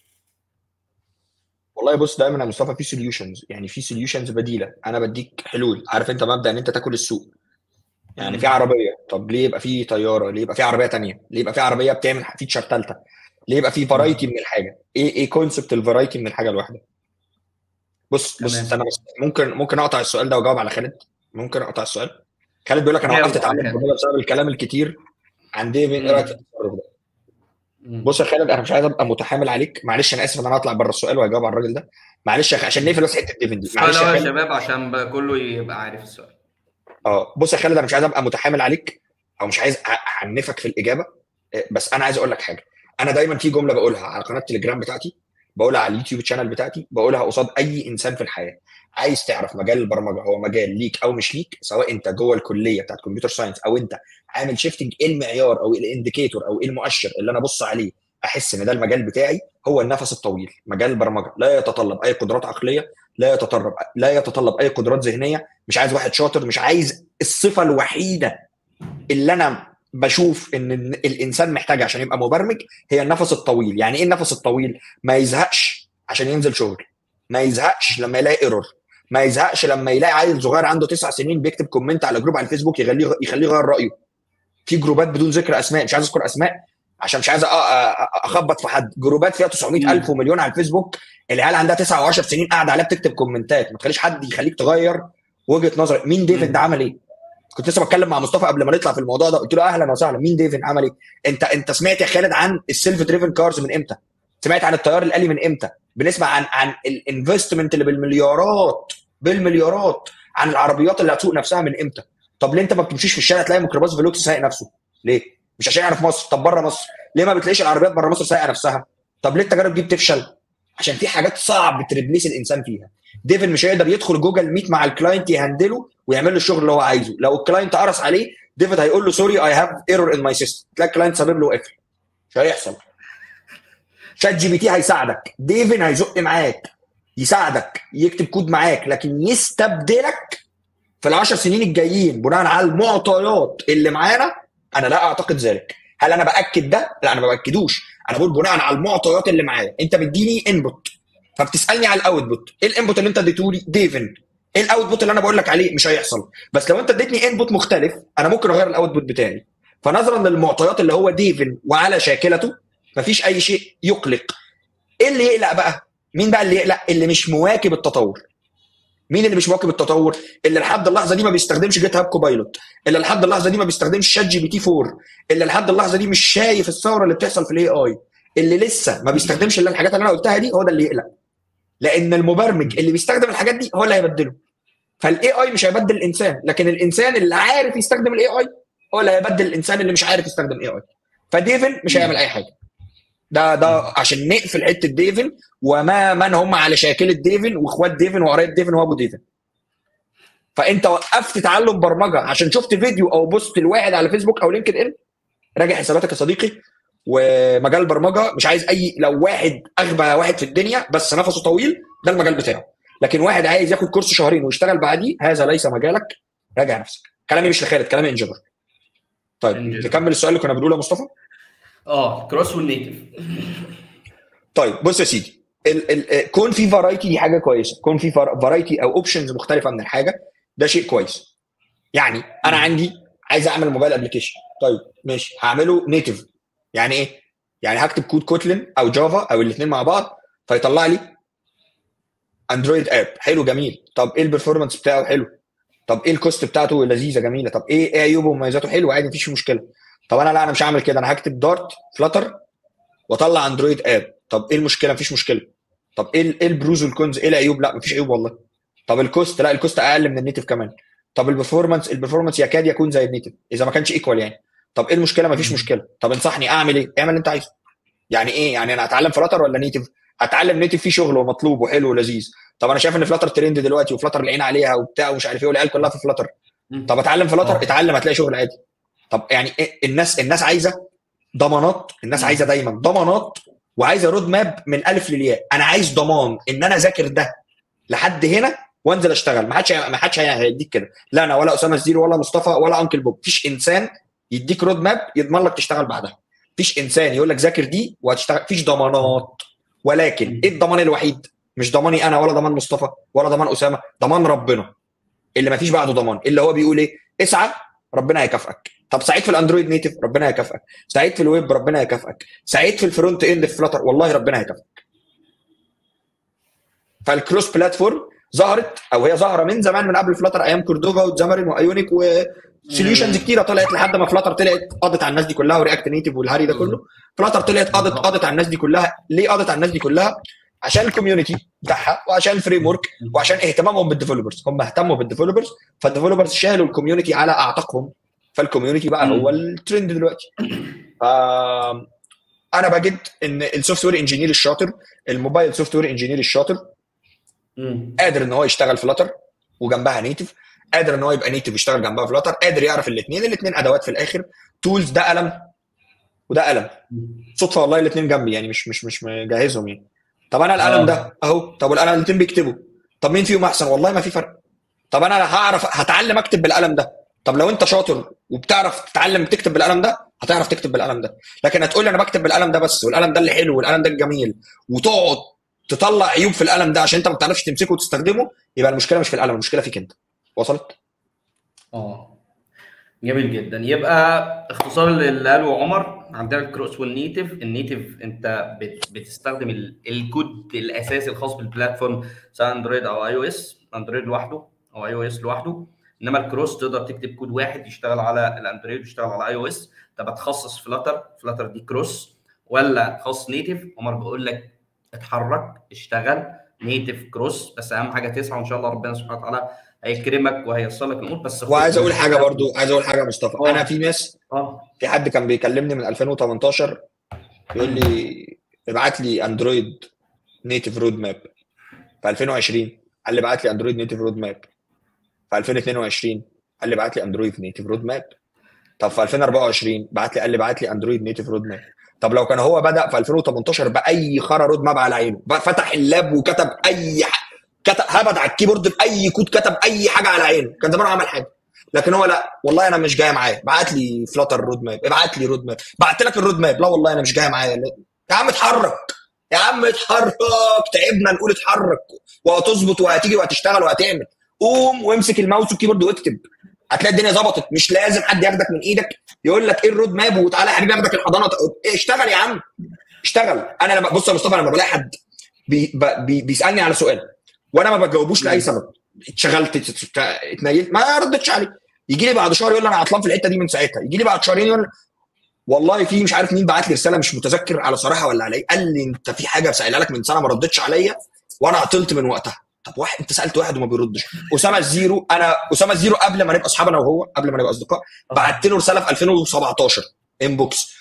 B: والله بص دايما يا مصطفى في سوليوشنز يعني في سوليوشنز بديله انا بديك حلول عارف انت مبدا ان انت تاكل السوق يعني في عربيه طب ليه يبقى في طياره ليه يبقى في عربيه تانية ليه يبقى في عربيه بتعمل فيتشر ثالثه ليه يبقى في فرايتي من الحاجه ايه ايه كونسبت الفرايتي من الحاجه الواحده بص بص استنى بس ممكن ممكن اقطع السؤال ده واجاوب على خالد ممكن اقطع السؤال خالد بيقول لك انا وقفت اتعلم برمجه بسبب الكلام الكتير عن ديفين ايه رايك في التصرف ده؟ بص يا خالد انا مش عايز ابقى متحامل عليك معلش انا اسف ان انا اطلع بره السؤال وهجاوب على الراجل ده معلش عشان نقفل بس حته ديفين دي
A: معلش يا شباب عشان كله يبقى عارف السؤال
B: اه بص يا خالد انا مش عايز ابقى متحامل عليك او مش عايز اعنفك في الاجابه بس انا عايز اقول لك حاجه انا دايما في جمله بقولها على قناه التليجرام بتاعتي بقولها على اليوتيوب شانل بتاعتي بقولها قصاد اي انسان في الحياه عايز تعرف مجال البرمجه هو مجال ليك او مش ليك سواء انت جوه الكليه بتاعت كمبيوتر ساينس او انت عامل شيفتنج ايه المعيار او الانديكيتور او ايه المؤشر اللي انا ابص عليه احس ان ده المجال بتاعي هو النفس الطويل مجال البرمجه لا يتطلب اي قدرات عقليه لا يتطلب لا يتطلب اي قدرات ذهنيه مش عايز واحد شاطر مش عايز الصفه الوحيده اللي انا بشوف ان الانسان محتاجها عشان يبقى مبرمج هي النفس الطويل يعني ايه النفس الطويل ما يزهقش عشان ينزل شغل ما يزهقش لما يلاقي ايرور ما يزهقش لما يلاقي عيل صغير عنده تسع سنين بيكتب كومنت على جروب على الفيسبوك يخليه يخليه يغير رايه في جروبات بدون ذكر اسماء مش عايز اذكر اسماء عشان مش عايز اخبط في حد جروبات فيها 900000 ومليون على الفيسبوك العيال عندها 9 و10 سنين قاعده عليها بتكتب كومنتات ما تخليش حد يخليك تغير وجهه نظرك مين ديفيد ده عمل ايه كنت لسه بتكلم مع مصطفى قبل ما نطلع في الموضوع ده قلت له اهلا وسهلا مين ديفيد عمل ايه انت انت سمعت يا خالد عن السيلف دريفن كارز من امتى سمعت عن التيار الالي من امتى بنسمع عن عن الانفستمنت اللي بالمليارات بالمليارات عن العربيات اللي هتسوق نفسها من امتى طب ليه انت ما بتمشيش في الشارع تلاقي ميكروباص فيلوكس سايق نفسه ليه مش عشان احنا في مصر طب بره مصر ليه ما بتلاقيش العربيات بره مصر سايقه نفسها طب ليه التجارب دي بتفشل عشان في حاجات صعب تريبليس الانسان فيها ديفن مش هيقدر يدخل جوجل ميت مع الكلاينت يهندله ويعمل له الشغل اللي هو عايزه لو الكلاينت قرص عليه ديفيد هيقول له سوري اي هاف ايرور ان ماي سيستم تلاقي الكلاينت سابب له قفل مش هيحصل شات جي بي تي هيساعدك ديفن هيزق معاك يساعدك يكتب كود معاك لكن يستبدلك في العشر سنين الجايين بناء على المعطيات اللي معانا انا لا اعتقد ذلك هل انا باكد ده لا انا ما باكدوش انا بقول بناء على المعطيات اللي معايا انت بتديني انبوت فبتسالني على الاوتبوت ايه الانبوت اللي انت اديته لي ديفن ايه الاوتبوت اللي انا بقول لك عليه مش هيحصل بس لو انت اديتني انبوت مختلف انا ممكن اغير الاوتبوت بتاعي فنظرا للمعطيات اللي هو ديفن وعلى شاكلته مفيش اي شيء يقلق ايه اللي يقلق بقى مين بقى اللي يقلق اللي مش مواكب التطور مين اللي مش مواكب التطور اللي لحد اللحظه دي ما بيستخدمش جيت هاب كوبايلوت اللي لحد اللحظه دي ما بيستخدمش شات جي بي تي 4 اللي لحد اللحظه دي مش شايف الثوره اللي بتحصل في الاي اي اللي لسه ما بيستخدمش الا الحاجات اللي انا قلتها دي هو ده اللي يقلق لان المبرمج اللي بيستخدم الحاجات دي هو اللي هيبدله فالاي اي مش هيبدل الانسان لكن الانسان اللي عارف يستخدم الاي اي هو اللي هيبدل الانسان اللي مش عارف يستخدم الاي اي فديفن مش هيعمل اي حاجه ده ده عشان نقفل حته ديفن وما من هم على شاكله ديفن واخوات ديفن وقرايب ديفن وابو ديفن فانت وقفت تعلم برمجه عشان شفت فيديو او بوست لواحد على فيسبوك او لينكد ان راجع حساباتك يا صديقي ومجال البرمجه مش عايز اي لو واحد اغبى واحد في الدنيا بس نفسه طويل ده المجال بتاعه لكن واحد عايز ياخد كورس شهرين ويشتغل بعديه هذا ليس مجالك راجع نفسك كلامي مش لخالد كلامي انجبر طيب
A: إنجبر.
B: نكمل السؤال اللي كنا بنقوله يا مصطفى
A: اه كروس والنيتف
B: طيب بص يا سيدي ال ال كون في فرايتي دي حاجه كويسه كون في فرايتي او اوبشنز مختلفه من الحاجه ده شيء كويس يعني انا عندي عايز اعمل موبايل ابلكيشن طيب ماشي هعمله نيتف يعني ايه يعني هكتب كود كوتلين او جافا او الاثنين مع بعض فيطلع لي اندرويد اب حلو جميل طب ايه البرفورمانس بتاعه حلو طب ايه الكوست بتاعته لذيذه جميله طب ايه ايه عيوبه ومميزاته حلو عادي مفيش مشكله طب انا لا انا مش هعمل كده انا هكتب دارت فلاتر واطلع اندرويد اب طب ايه المشكله مفيش مشكله طب ايه ال- ايه البروز والكونز ايه العيوب لا مفيش عيوب والله طب الكوست لا الكوست اقل من النيتف كمان طب البرفورمانس البرفورمانس يكاد يكون زي النيتف اذا ما كانش ايكوال يعني طب ايه المشكله مفيش مشكله طب انصحني اعمل ايه اعمل اللي انت عايزه يعني ايه يعني انا اتعلم فلاتر ولا نيتف اتعلم نيتف فيه شغل ومطلوب وحلو ولذيذ طب انا شايف ان فلاتر ترند دلوقتي وفلاتر العين عليها وبتاع ومش عارف ايه والعيال كلها في فلاتر طب اتعلم فلاتر
A: آه.
B: اتعلم هتلاقي شغل عادي طب يعني إيه الناس الناس عايزه ضمانات الناس عايزه دايما ضمانات وعايزه رود ماب من الف للياء انا عايز ضمان ان انا اذاكر ده لحد هنا وانزل اشتغل ما حدش ما حدش هيديك كده لا انا ولا اسامه الزيرو ولا مصطفى ولا انكل بوب مفيش انسان يديك رود ماب يضمن لك تشتغل بعدها مفيش انسان يقول لك ذاكر دي وهتشتغل مفيش ضمانات ولكن ايه الضمان الوحيد مش ضماني انا ولا ضمان مصطفى ولا ضمان اسامه ضمان ربنا اللي ما فيش بعده ضمان اللي هو بيقول ايه اسعى ربنا هيكافئك طب سعيد في الاندرويد نيتف ربنا هيكافئك سعيد في الويب ربنا هيكافئك سعيد في الفرونت اند في فلاتر والله ربنا هيكافئك فالكروس بلاتفورم ظهرت او هي ظاهره من زمان من قبل فلاتر ايام كوردوفا وزامرين وايونيك وسوليوشنز كتيره طلعت لحد ما فلاتر طلعت قضت على الناس دي كلها ورياكت نيتف والهري ده كله فلاتر طلعت قضت قضت على الناس دي كلها ليه قضت على الناس دي كلها عشان الكوميونتي بتاعها وعشان الفريم ورك وعشان اهتمامهم بالديفلوبرز هم اهتموا بالديفلوبرز فالديفلوبرز شالوا الكوميونتي على اعتقهم فالكوميونتي بقى
A: مم.
B: هو الترند دلوقتي ف انا بجد ان السوفت وير انجينير الشاطر الموبايل سوفت وير انجينير الشاطر
A: مم.
B: قادر ان هو يشتغل فلاتر وجنبها نيتف قادر ان هو يبقى نيتف يشتغل جنبها فلاتر قادر يعرف الاثنين الاثنين ادوات في الاخر تولز ده قلم وده قلم صدفه والله الاثنين جنبي يعني مش مش مش مجهزهم يعني طب انا القلم
A: آه.
B: ده اهو طب والقلم الاثنين بيكتبوا طب مين فيهم احسن والله ما في فرق طب انا هعرف هتعلم اكتب بالقلم ده طب لو انت شاطر وبتعرف تتعلم تكتب بالقلم ده هتعرف تكتب بالقلم ده لكن هتقول لي انا بكتب بالقلم ده بس والقلم ده اللي حلو والقلم ده الجميل وتقعد تطلع عيوب في القلم ده عشان انت ما بتعرفش تمسكه وتستخدمه يبقى المشكله مش في القلم المشكله فيك انت وصلت
A: اه جميل جدا يبقى اختصار اللي قاله عمر عندنا الكروس والنيتف النيتف انت بت- بتستخدم ال- الكود الاساسي الخاص بالبلاتفورم سواء اندرويد او اي او اس اندرويد لوحده او اي او اس لوحده انما الكروس تقدر تكتب كود واحد يشتغل على الاندرويد ويشتغل على اي او اس تبقى تخصص فلاتر فلاتر دي كروس ولا تخصص نيتف عمر بيقول لك اتحرك اشتغل نيتف كروس بس اهم حاجه تسعى وان شاء الله ربنا سبحانه وتعالى هيكرمك وهييسر لك الامور بس خد-
B: وعايز اقول حاجه برضو عايز اقول حاجه يا مصطفى
A: آه.
B: انا في ناس
A: اه
B: في حد كان بيكلمني من 2018 يقول لي ابعت لي اندرويد نيتف رود ماب في 2020 قال لي ابعت لي اندرويد نيتف رود ماب في 2022 قال لي ابعت لي اندرويد نيتف رود ماب طب في 2024 بعت لي قال لي ابعت لي اندرويد نيتف رود ماب طب لو كان هو بدا في 2018 باي خرا رود ماب على عينه بقى فتح اللاب وكتب اي ح... كتب هبد على الكيبورد باي كود كتب اي حاجه على عينه كان زمانه عمل حاجه لكن هو لا والله انا مش جاي معايا بعت لي فلاتر رود ماب ابعت لي رود ماب بعت لك الرود ماب لا والله انا مش جاي معايا لا. يا عم اتحرك يا عم اتحرك تعبنا نقول اتحرك وهتظبط وهتيجي وهتشتغل وهتعمل قوم وامسك الماوس والكيبورد واكتب هتلاقي الدنيا ظبطت مش لازم حد ياخدك من ايدك يقول لك ايه الرود ماب وتعالى يا حبيبي اخدك الحضانه إيه اشتغل يا عم اشتغل انا لما بص يا مصطفى لما بلاقي حد بي بي بيسالني على سؤال وانا ما بجاوبوش لاي سبب اتشغلت ات- اتنيلت ما ردتش عليه يجي لي بعد شهر يقول لي انا عطلان في الحته دي من ساعتها يجي لي بعد شهرين يقول والله في مش عارف مين بعت لي رساله مش متذكر على صراحه ولا على ايه قال لي انت في حاجه سائلها لك من سنه ما ردتش عليا وانا عطلت من وقتها طب واحد انت سالت واحد وما بيردش اسامه الزيرو انا اسامه الزيرو قبل ما نبقى اصحاب انا وهو قبل ما نبقى اصدقاء بعت له رساله في 2017 انبوكس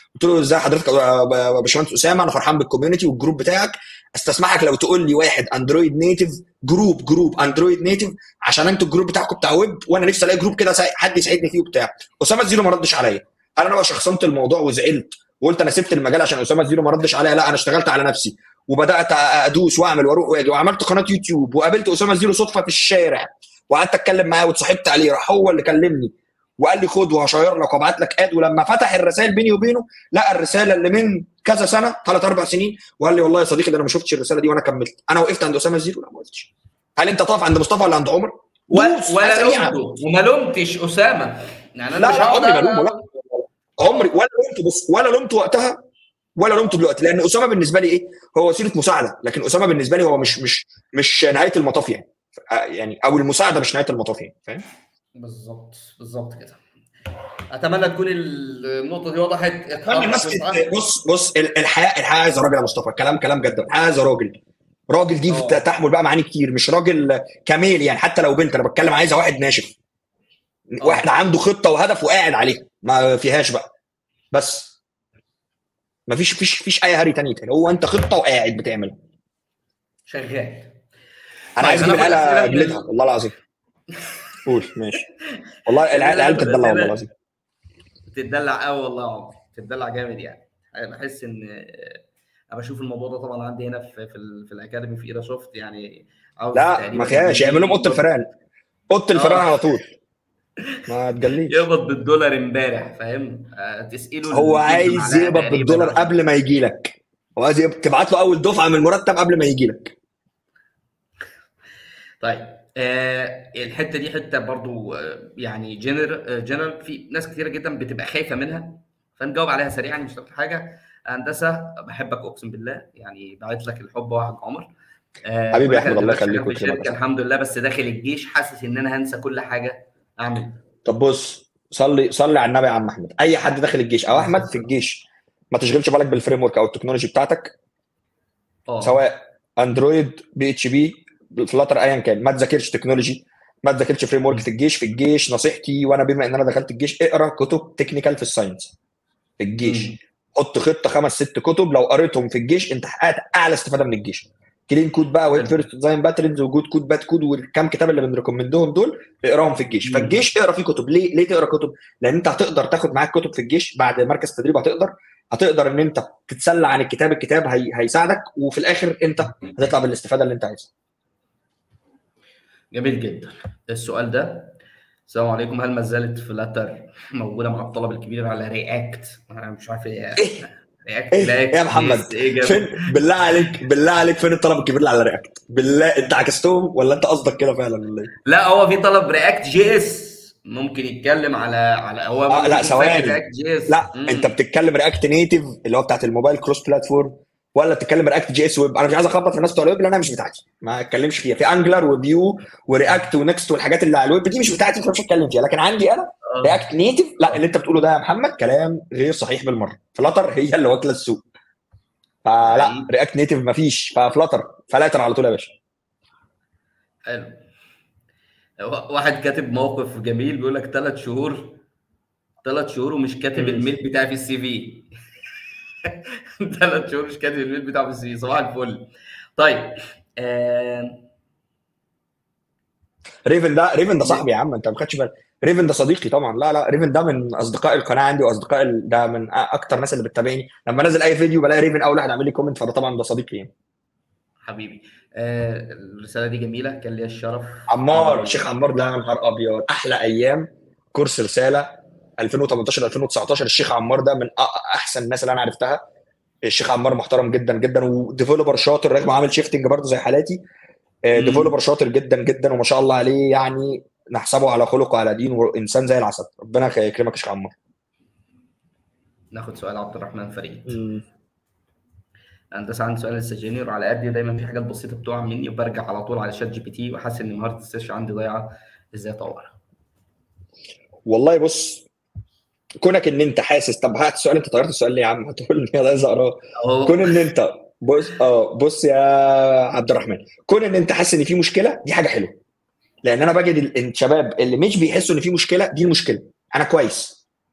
B: قلت له ازاي حضرتك يا باشمهندس اسامه انا فرحان بالكوميونتي والجروب بتاعك استسمحك لو تقول لي واحد اندرويد نيتف جروب جروب اندرويد نيتف عشان انتوا الجروب بتاعكم بتاع ويب وانا نفسي الاقي جروب كده سا- حد يساعدني فيه وبتاع اسامه الزيرو ما ردش عليا هل انا بقى شخصنت الموضوع وزعلت وقلت انا سبت المجال عشان اسامه الزيرو ما ردش عليا لا انا اشتغلت على نفسي وبدات ادوس واعمل واروح واجي وعملت قناه يوتيوب وقابلت اسامه الزيرو صدفه في الشارع وقعدت اتكلم معاه واتصاحبت عليه راح هو اللي كلمني وقال لي خد وهشير لك وابعت لك اد ولما فتح الرسائل بيني وبينه لقى الرساله اللي من كذا سنه ثلاث اربع سنين وقال لي والله يا صديقي ده انا ما شفتش الرساله دي وانا كملت انا وقفت عند اسامه الزيرو لا ما وقفتش هل انت تقف عند مصطفى ولا عند عمر؟
A: ولا
B: دوس،
A: ولا
B: سريعة.
A: لومته وما لومتش اسامه يعني انا
B: لا
A: مش
B: لا
A: هقعد
B: عمري ما
A: أ-
B: لومه لا عمري ولا لومته بص ولا لومته وقتها ولا لومته دلوقتي لان اسامه بالنسبه لي ايه هو وسيله مساعده لكن اسامه بالنسبه لي هو مش مش مش نهايه المطاف يعني آه، يعني او المساعده مش نهايه المطاف يعني فاهم
A: بالظبط بالظبط كده اتمنى تكون النقطه دي وضحت
B: اتمنى الناس تت- بص بص ال- الحياه الحياه عايزه راجل يا مصطفى كلام كلام جد الحياه عايزه راجل راجل دي
A: اه.
B: ت- تحمل بقى معاني كتير مش راجل كميل يعني حتى لو بنت انا بتكلم عايزه واحد ناشف
A: اه.
B: واحد عنده خطه وهدف وقاعد عليها ما فيهاش بقى بس ما فيش فيش فيش اي هري تاني تاني هو انت خطه وقاعد بتعمل
A: شغال
B: انا
A: طيب،
B: عايز
A: أنا
B: اجيب
A: باخد
B: الآلة
A: أسئلة من
B: اجلدها
A: ال-
B: والله العظيم قول ماشي والله العيال
A: أنا
B: العيال
A: باخد
B: بتدلع والله
A: أسئلة
B: العظيم
A: بتدلع قوي والله يا عمر بتدلع جامد يعني انا بحس ان انا بشوف الموضوع ده طبعا عندي هنا في في, ال- في الاكاديمي في ايدا سوفت يعني عاوز
B: لا
A: تقريبا
B: ما فيهاش يعمل لهم اوضه الفيران اوضه الفيران
A: اه.
B: على طول ما تجليش
A: يقبض بالدولار امبارح فاهم آه، تسأله
B: هو
A: البيتزا
B: عايز
A: معلقة
B: يقبض
A: تقريباً
B: بالدولار
A: عشان-
B: قبل ما يجي لك هو عايز يب- تبعت له اول دفعه من المرتب قبل ما يجي لك
A: طيب آه الحته دي حته برضو آه يعني جنرال جنرال في ناس كتيره جدا بتبقى خايفه منها فنجاوب عليها سريعا مش هتاخد حاجه هندسه بحبك اقسم بالله يعني بعت لك الحب واحد عمر آه
B: حبيبي يا
A: ولكن
B: أحمد، الله
A: دلوقتي
B: يخليك
A: شغال في
B: ويكرمك.
A: الشركه الحمد لله بس داخل الجيش حاسس ان انا هنسى كل حاجه اعمل
B: طب بص صلي صلي على النبي يا عم احمد اي حد داخل الجيش او احمد في الجيش ما تشغلش بالك بالفريم ورك او التكنولوجي بتاعتك
A: اه
B: سواء اندرويد بي اتش بي فلاتر ايا كان ما تذاكرش تكنولوجي ما تذاكرش فريم ورك في الجيش في الجيش نصيحتي وانا بما ان انا دخلت الجيش اقرا كتب تكنيكال في الساينس في الجيش
A: مم.
B: حط خطه خمس ست كتب لو قريتهم في الجيش انت حققت اعلى استفاده من الجيش كلين كود بقى ويب
A: حلو.
B: فيرست ديزاين باترنز وجود كود باد كود والكام كتاب اللي بنريكومندهم دول اقراهم في الجيش
A: مم.
B: فالجيش اقرا فيه كتب ليه ليه تقرا كتب لان انت هتقدر تاخد معاك كتب في الجيش بعد مركز تدريب هتقدر هتقدر ان انت تتسلى عن الكتاب الكتاب هي... هيساعدك وفي الاخر انت هتطلع بالاستفاده اللي انت عايزها
A: جميل جدا السؤال ده السلام عليكم هل ما زالت فلاتر موجوده مع الطلب الكبير على رياكت انا مش عارف ايه رياكت
B: ايه
A: رياكت
B: يا محمد
A: بس ايه جاب-
B: فين بالله عليك بالله عليك فين الطلب الكبير اللي على رياكت بالله انت عكستهم ولا انت قصدك كده فعلا ولا ايه
A: لا هو في طلب رياكت جي اس ممكن يتكلم على على هو
B: آه، لا،
A: ممكن
B: ثواني.
A: فاكر رياكت جي اس
B: لا
A: مم.
B: انت بتتكلم رياكت نيتف اللي هو بتاعت الموبايل كروس بلاتفورم ولا بتتكلم رياكت جي اس ويب انا مش عايز اخبط في الناس بتوع الويب لانها مش بتاعتي ما اتكلمش فيها في انجلر وفيو ورياكت ونكست والحاجات اللي على الويب دي مش بتاعتي فمش هتكلم فيها لكن عندي انا
A: آه.
B: رياكت نيتف لا اللي انت بتقوله ده يا محمد كلام غير صحيح بالمره فلاتر هي اللي واكله السوق فلا
A: حقيقي.
B: رياكت نيتف مفيش ففلاتر فلاتر على طول يا باشا
A: حلو واحد كاتب موقف جميل بيقول لك ثلاث شهور ثلاث شهور ومش كاتب
B: مم.
A: الميل بتاعي في السي في ثلاث شهور مش كاتب الميل بتاعه في السي في صباح الفل طيب آه...
B: ريفن ده ريفن ده صاحبي يا عم انت ما خدتش بالك ريفن ده صديقي طبعا لا لا ريفن ده من اصدقاء القناه عندي واصدقاء ال- ده من أ- اكتر الناس اللي بتتابعني لما انزل اي فيديو بلاقي ريفن اول واحد عامل لي كومنت فده طبعا ده صديقي يعني
A: حبيبي آه... الرساله دي جميله كان ليا الشرف
B: عمار الشيخ عمار ده يا نهار ابيض احلى ايام كورس رساله 2018 2019 الشيخ عمار ده من أ- احسن الناس اللي انا عرفتها الشيخ عمار محترم جدا جدا وديفلوبر شاطر رغم عامل شيفتنج برضه زي حالاتي
A: مم.
B: ديفلوبر شاطر جدا جدا وما شاء الله عليه يعني نحسبه على خلق وعلى دين وانسان زي العسل ربنا يكرمك يا شيخ عمار
A: ناخد سؤال عبد الرحمن فريد هندسه عندي سؤال لسه جونيور على قد دايما في حاجات بسيطه بتقع مني وبرجع على طول على شات جي بي تي وحاسس ان مهاره السيرش عندي ضايعه ازاي اطورها
B: والله بص كونك ان انت حاسس طب هات السؤال انت طيرت السؤال ليه يا عم هتقول لي انا عايز اقراه
A: اهو
B: كون ان انت بص اه بص يا عبد الرحمن كون ان انت حاسس ان في مشكله دي حاجه حلوه لان انا بجد ال- الشباب اللي مش بيحسوا ان في مشكله دي المشكله انا كويس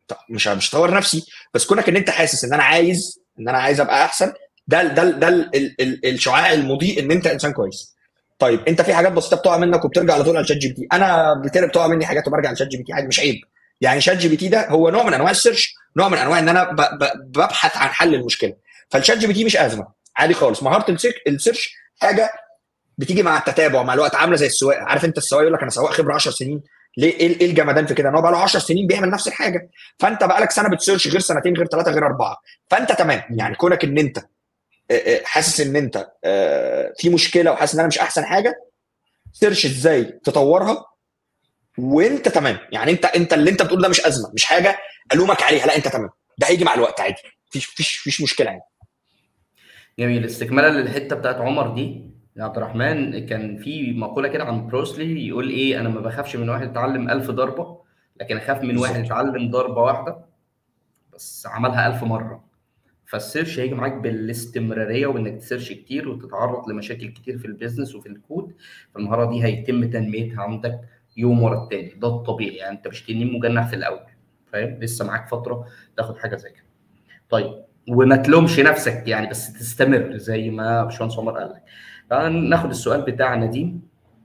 B: طب مش مش هطور نفسي بس كونك ان انت حاسس ان انا عايز ان انا عايز ابقى احسن ده ده ده ال- ال- ال- الشعاع المضيء ان انت انسان كويس طيب انت في حاجات بسيطه بتقع منك وبترجع على طول على شات جي بي تي انا بالتالي بتقع مني حاجات وبرجع لشات جي بي تي عادي مش عيب يعني شات جي بي تي ده هو نوع من انواع السيرش نوع من انواع ان انا ب- ب- ببحث عن حل المشكله فالشات جي بي تي مش ازمه عادي خالص مهاره السير- السيرش حاجه بتيجي مع التتابع مع الوقت عامله زي السواقه عارف انت السواق يقول لك انا سواق خبره 10 سنين ليه ايه إيه الجمدان في كده ان هو بقى له 10 سنين بيعمل نفس الحاجه فانت بقى لك سنه بتسيرش غير سنتين غير ثلاثه غير اربعه فانت تمام يعني كونك ان انت آه، آه، حاسس ان انت آه، في مشكله وحاسس ان انا مش احسن حاجه سيرش ازاي تطورها وانت تمام يعني انت انت اللي انت بتقول ده مش ازمه مش حاجه الومك عليها لا انت تمام ده هيجي مع الوقت عادي مفيش مفيش مفيش مشكله يعني
A: جميل استكمالا للحته بتاعت عمر دي يا عبد الرحمن كان في مقوله كده عن بروسلي يقول ايه انا ما بخافش من واحد يتعلم ألف ضربه لكن اخاف من واحد
B: بالظبط.
A: يتعلم ضربه واحده بس عملها ألف مره فالسيرش هيجي معاك بالاستمراريه وانك تسيرش كتير وتتعرض لمشاكل كتير في البيزنس وفي الكود فالمهاره دي هيتم تنميتها عندك يوم ورا التاني ده الطبيعي يعني انت مش تنين مجنح في الاول فاهم لسه معاك فتره تاخد حاجه زي كده طيب وما تلومش نفسك يعني بس تستمر زي ما باشمهندس عمر قال لك تعال ناخد السؤال بتاع نديم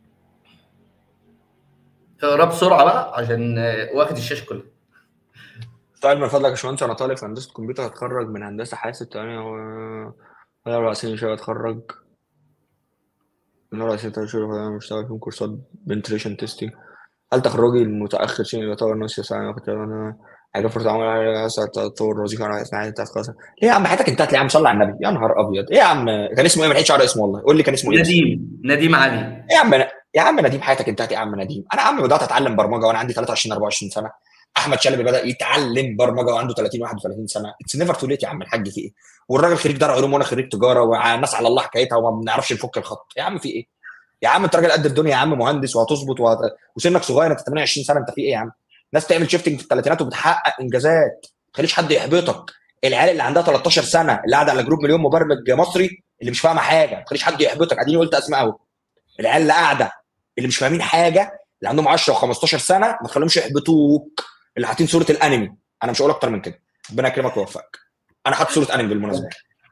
A: اقرا بسرعه بقى عشان آه، واخد الشاشه كلها
B: طيب من فضلك يا باشمهندس انا طالب في هندسه كمبيوتر هتخرج من هندسه حاسب تاني و انا اربع سنين شويه اتخرج من اربع سنين تلات شهور انا بشتغل في كورسات بنتريشن تيستنج هل تخرجي المتاخر شيء يعتبر نص ساعه انا كنت انا حاجه فرصه عمل تطور وظيفه انا اسمها انت خلاص ليه يا عم حياتك انتهت ليه يا عم صلي على النبي يا نهار ابيض ايه يا عم كان اسمه ايه ما لحقتش اعرف اسمه والله قول لي كان اسمه ايه
A: نديم نديم علي
B: ايه يا عم يا عم نديم حياتك انتهت يا عم نديم انا يا عم بدات اتعلم برمجه وانا عندي 23 24 سنه احمد شلبي بدا يتعلم برمجه وعنده 30 31 سنه اتس نيفر تو ليت يا عم الحاج في ايه والراجل خريج دار علوم وانا خريج تجاره والناس على الله حكايتها وما بنعرفش نفك الخط يا عم في ايه يا عم انت راجل قد الدنيا يا عم مهندس وهتظبط وهت... وسنك صغير انت 28 سنه انت في ايه يا عم ناس تعمل شيفتنج في الثلاثينات وبتحقق انجازات ما تخليش حد يحبطك العيال اللي عندها 13 سنه اللي قاعده على جروب مليون مبرمج مصري اللي مش فاهمه حاجه ما تخليش حد يحبطك قاعدين قلت اسماء اهو العيال اللي قاعده اللي مش فاهمين حاجه اللي عندهم 10 و15 سنه ما تخليهمش يحبطوك اللي حاطين صوره الانمي انا مش هقول اكتر من كده ربنا يكرمك ويوفقك انا حاطط صوره انمي بالمناسبه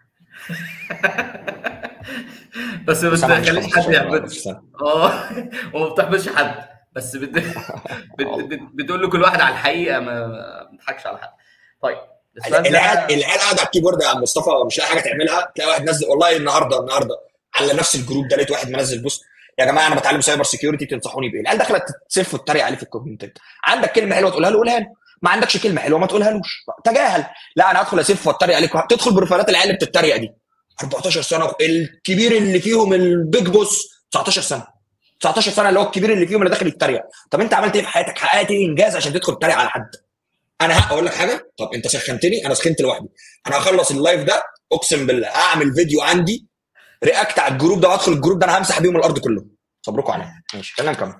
A: بس ما
B: بس أنا عنديش
A: بتخليش حد
B: 15
A: يحبط
B: سنة.
A: اه وما بتحبطش حد بس بت... بت... بت... بتقول لكل واحد على الحقيقه ما ما بتضحكش على حد طيب السؤال ده
B: العيال العيال قاعده على الكيبورد يا عم مصطفى مش لاقي حاجه تعملها تلاقي واحد نزل والله النهارده النهارده على نفس الجروب ده لقيت واحد منزل بوست يا جماعه انا بتعلم سايبر سكيورتي تنصحوني بايه؟ العيال داخله تسف وتتريق عليه في الكومنتات عندك كلمه حلوه تقولها له قولها له ما عندكش كلمه حلوه ما تقولهالوش تجاهل لا انا هدخل اسف واتريق عليك تدخل بروفايلات العيال اللي بتتريق دي 14 سنه الكبير اللي فيهم البيج بوس 19 سنه 19 سنه اللي هو الكبير اللي فيهم اللي داخل يتريق طب انت عملت ايه في حياتك حققت ايه انجاز عشان تدخل تتريق على حد انا هقول لك حاجه طب انت سخنتني انا سخنت لوحدي انا هخلص اللايف ده اقسم بالله هعمل فيديو عندي رياكت على الجروب ده وادخل الجروب ده انا همسح بيهم الارض كله صبركم عليا ماشي خلينا نكمل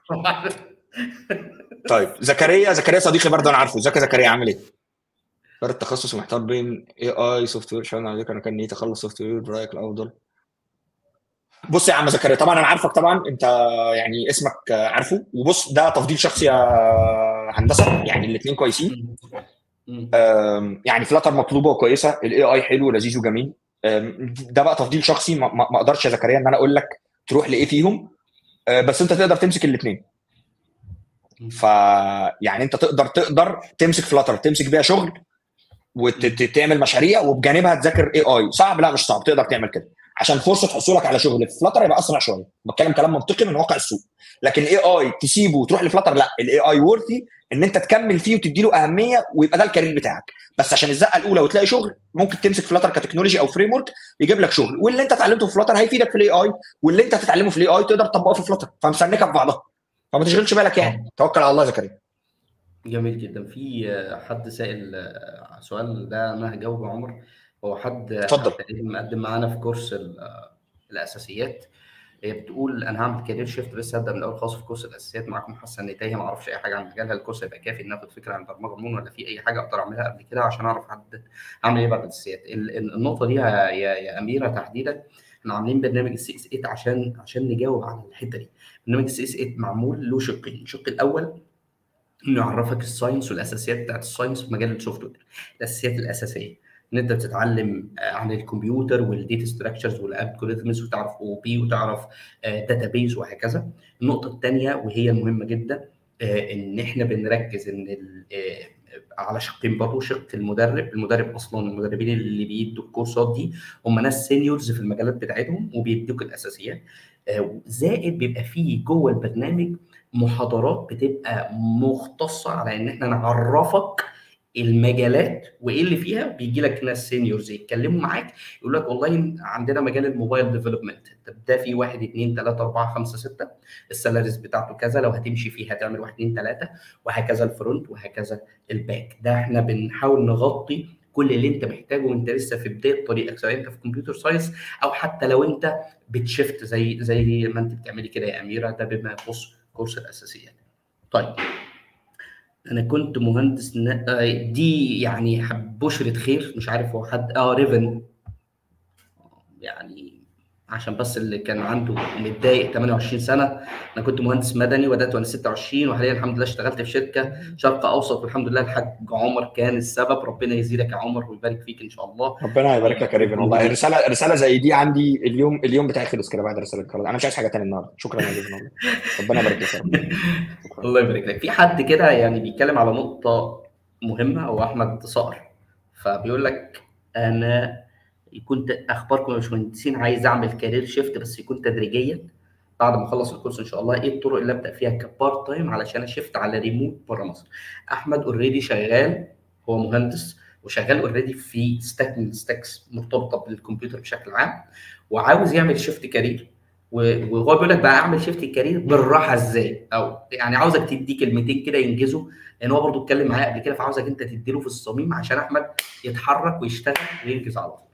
B: طيب زكريا زكريا صديقي برضه انا عارفه ازيك يا زكريا عامل ايه؟ اختار التخصص محتار بين اي اي سوفت وير شغال عليك انا كان نيتي اخلص سوفت وير برايك الافضل بص يا عم زكريا طبعا انا عارفك طبعا انت يعني اسمك عارفه وبص ده تفضيل شخصي يا هندسه يعني الاثنين كويسين
A: مم.
B: أم، يعني فلاتر مطلوبه وكويسه الاي اي حلو ولذيذ وجميل أم، ده بقى تفضيل شخصي ما ما- ما اقدرش يا زكريا ان انا اقول لك تروح لايه فيهم أه، بس انت تقدر تمسك الاثنين ف يعني انت تقدر تقدر تمسك فلاتر تمسك بيها شغل وتعمل مشاريع وبجانبها تذاكر اي اي صعب لا مش صعب تقدر تعمل كده عشان فرصه حصولك على شغل في فلاتر يبقى اسرع شويه بتكلم كلام منطقي من واقع السوق لكن اي اي تسيبه وتروح لفلاتر لا الاي اي وورثي ان انت تكمل فيه وتدي له اهميه ويبقى ده الكارير بتاعك بس عشان الزقه الاولى وتلاقي شغل ممكن تمسك فلاتر كتكنولوجي او فريم ورك يجيب لك شغل واللي انت اتعلمته في فلاتر هيفيدك في الاي اي واللي انت هتتعلمه في الاي اي تقدر تطبقه في فلاتر فمسنكه في بعضها فما تشغلش بالك يعني توكل على الله يا زكريا
A: جميل جدا في آه، حد سائل آه، السؤال ده انا هجاوبه يا عمر هو حد
B: اتفضل.
A: حد تقريبا مقدم معانا في كورس ال- آه، الاساسيات هي بتقول انا هعمل كارير شيفت بس هبدا من الاول خالص في كورس الاساسيات معاكم حاسه اني تايهه ما اعرفش اي حاجه عن مجالها الكورس هيبقى كافي ان اخد فكره عن البرمجه عموما ولا في اي حاجه اقدر اعملها قبل كده عشان اعرف احدد اعمل ايه بعد الاساسيات ال- ال- النقطه دي يا يا يا اميره تحديدا احنا عاملين برنامج السي اس 8 عشان عشان نجاوب على الحته دي برنامج السي اس 8 معمول له شقين الشق الاول انه يعرفك الساينس والاساسيات بتاعت الساينس في مجال السوفت وير الاساسيات الاساسيه ان انت تتعلم آه، عن الكمبيوتر والديتا ستراكشرز والالجوريثمز وتعرف او بي وتعرف داتابيز وهكذا النقطه الثانيه وهي المهمه جدا آه، ان احنا بنركز ان ال- آه، على شقين برضه شق المدرب المدرب اصلا المدربين اللي بيدوا الكورسات دي هم ناس سينيورز في المجالات بتاعتهم وبيدوك الاساسيات آه، زائد بيبقى فيه جوه البرنامج محاضرات بتبقى مختصه على ان احنا نعرفك المجالات وايه اللي فيها بيجي لك ناس سينيورز يتكلموا معاك يقول لك والله عندنا مجال الموبايل ديفلوبمنت ده في واحد اثنين ثلاثه اربعه خمسه سته السالاريز بتاعته كذا لو هتمشي فيه هتعمل واحد اثنين ثلاثه وهكذا الفرونت وهكذا الباك ده احنا بنحاول نغطي كل اللي انت محتاجه وانت لسه في بدايه طريقك سواء انت في كمبيوتر ساينس او حتى لو انت بتشفت زي زي ما انت بتعملي كده يا اميره ده بما يخص كورس الاساسيات. طيب انا كنت مهندس ن... آه، دي يعني حب- بشرة خير مش عارف هو حد اه ريفن يعني عشان بس اللي كان عنده متضايق 28 سنه انا كنت مهندس مدني وبدات وانا 26 وحاليا الحمد لله اشتغلت في شركه شرق اوسط والحمد لله الحاج عمر كان السبب ربنا يزيدك يا عمر ويبارك فيك ان شاء الله
B: ربنا يبارك لك يا ريفن والله رساله رساله زي دي عندي اليوم اليوم بتاعي خلص كده بعد رساله خلاص انا مش عايز حاجه تاني النهارده شكرا يا ريفن والله ربنا يبارك لك يا رب شكرا
A: الله يبارك لك في حد كده يعني بيتكلم على نقطة مهمة هو أحمد صقر فبيقول لك أنا كنت أخباركم يا باشمهندسين عايز أعمل كارير شيفت بس يكون تدريجيا بعد ما أخلص الكورس إن شاء الله إيه الطرق اللي أبدأ فيها كبارت تايم علشان أشيفت على ريموت بره مصر أحمد أوريدي شغال هو مهندس وشغال اوريدي في ستاك من الستاكس مرتبطة بالكمبيوتر بشكل عام وعاوز يعمل شيفت كارير و- وهو بيقول لك بقى اعمل شيفت الكارير بالراحه ازاي او يعني عاوزك تدي كلمتين كده ينجزوا لان هو برضو اتكلم معايا قبل كده فعاوزك انت تديله في الصميم عشان احمد يتحرك ويشتغل وينجز على طول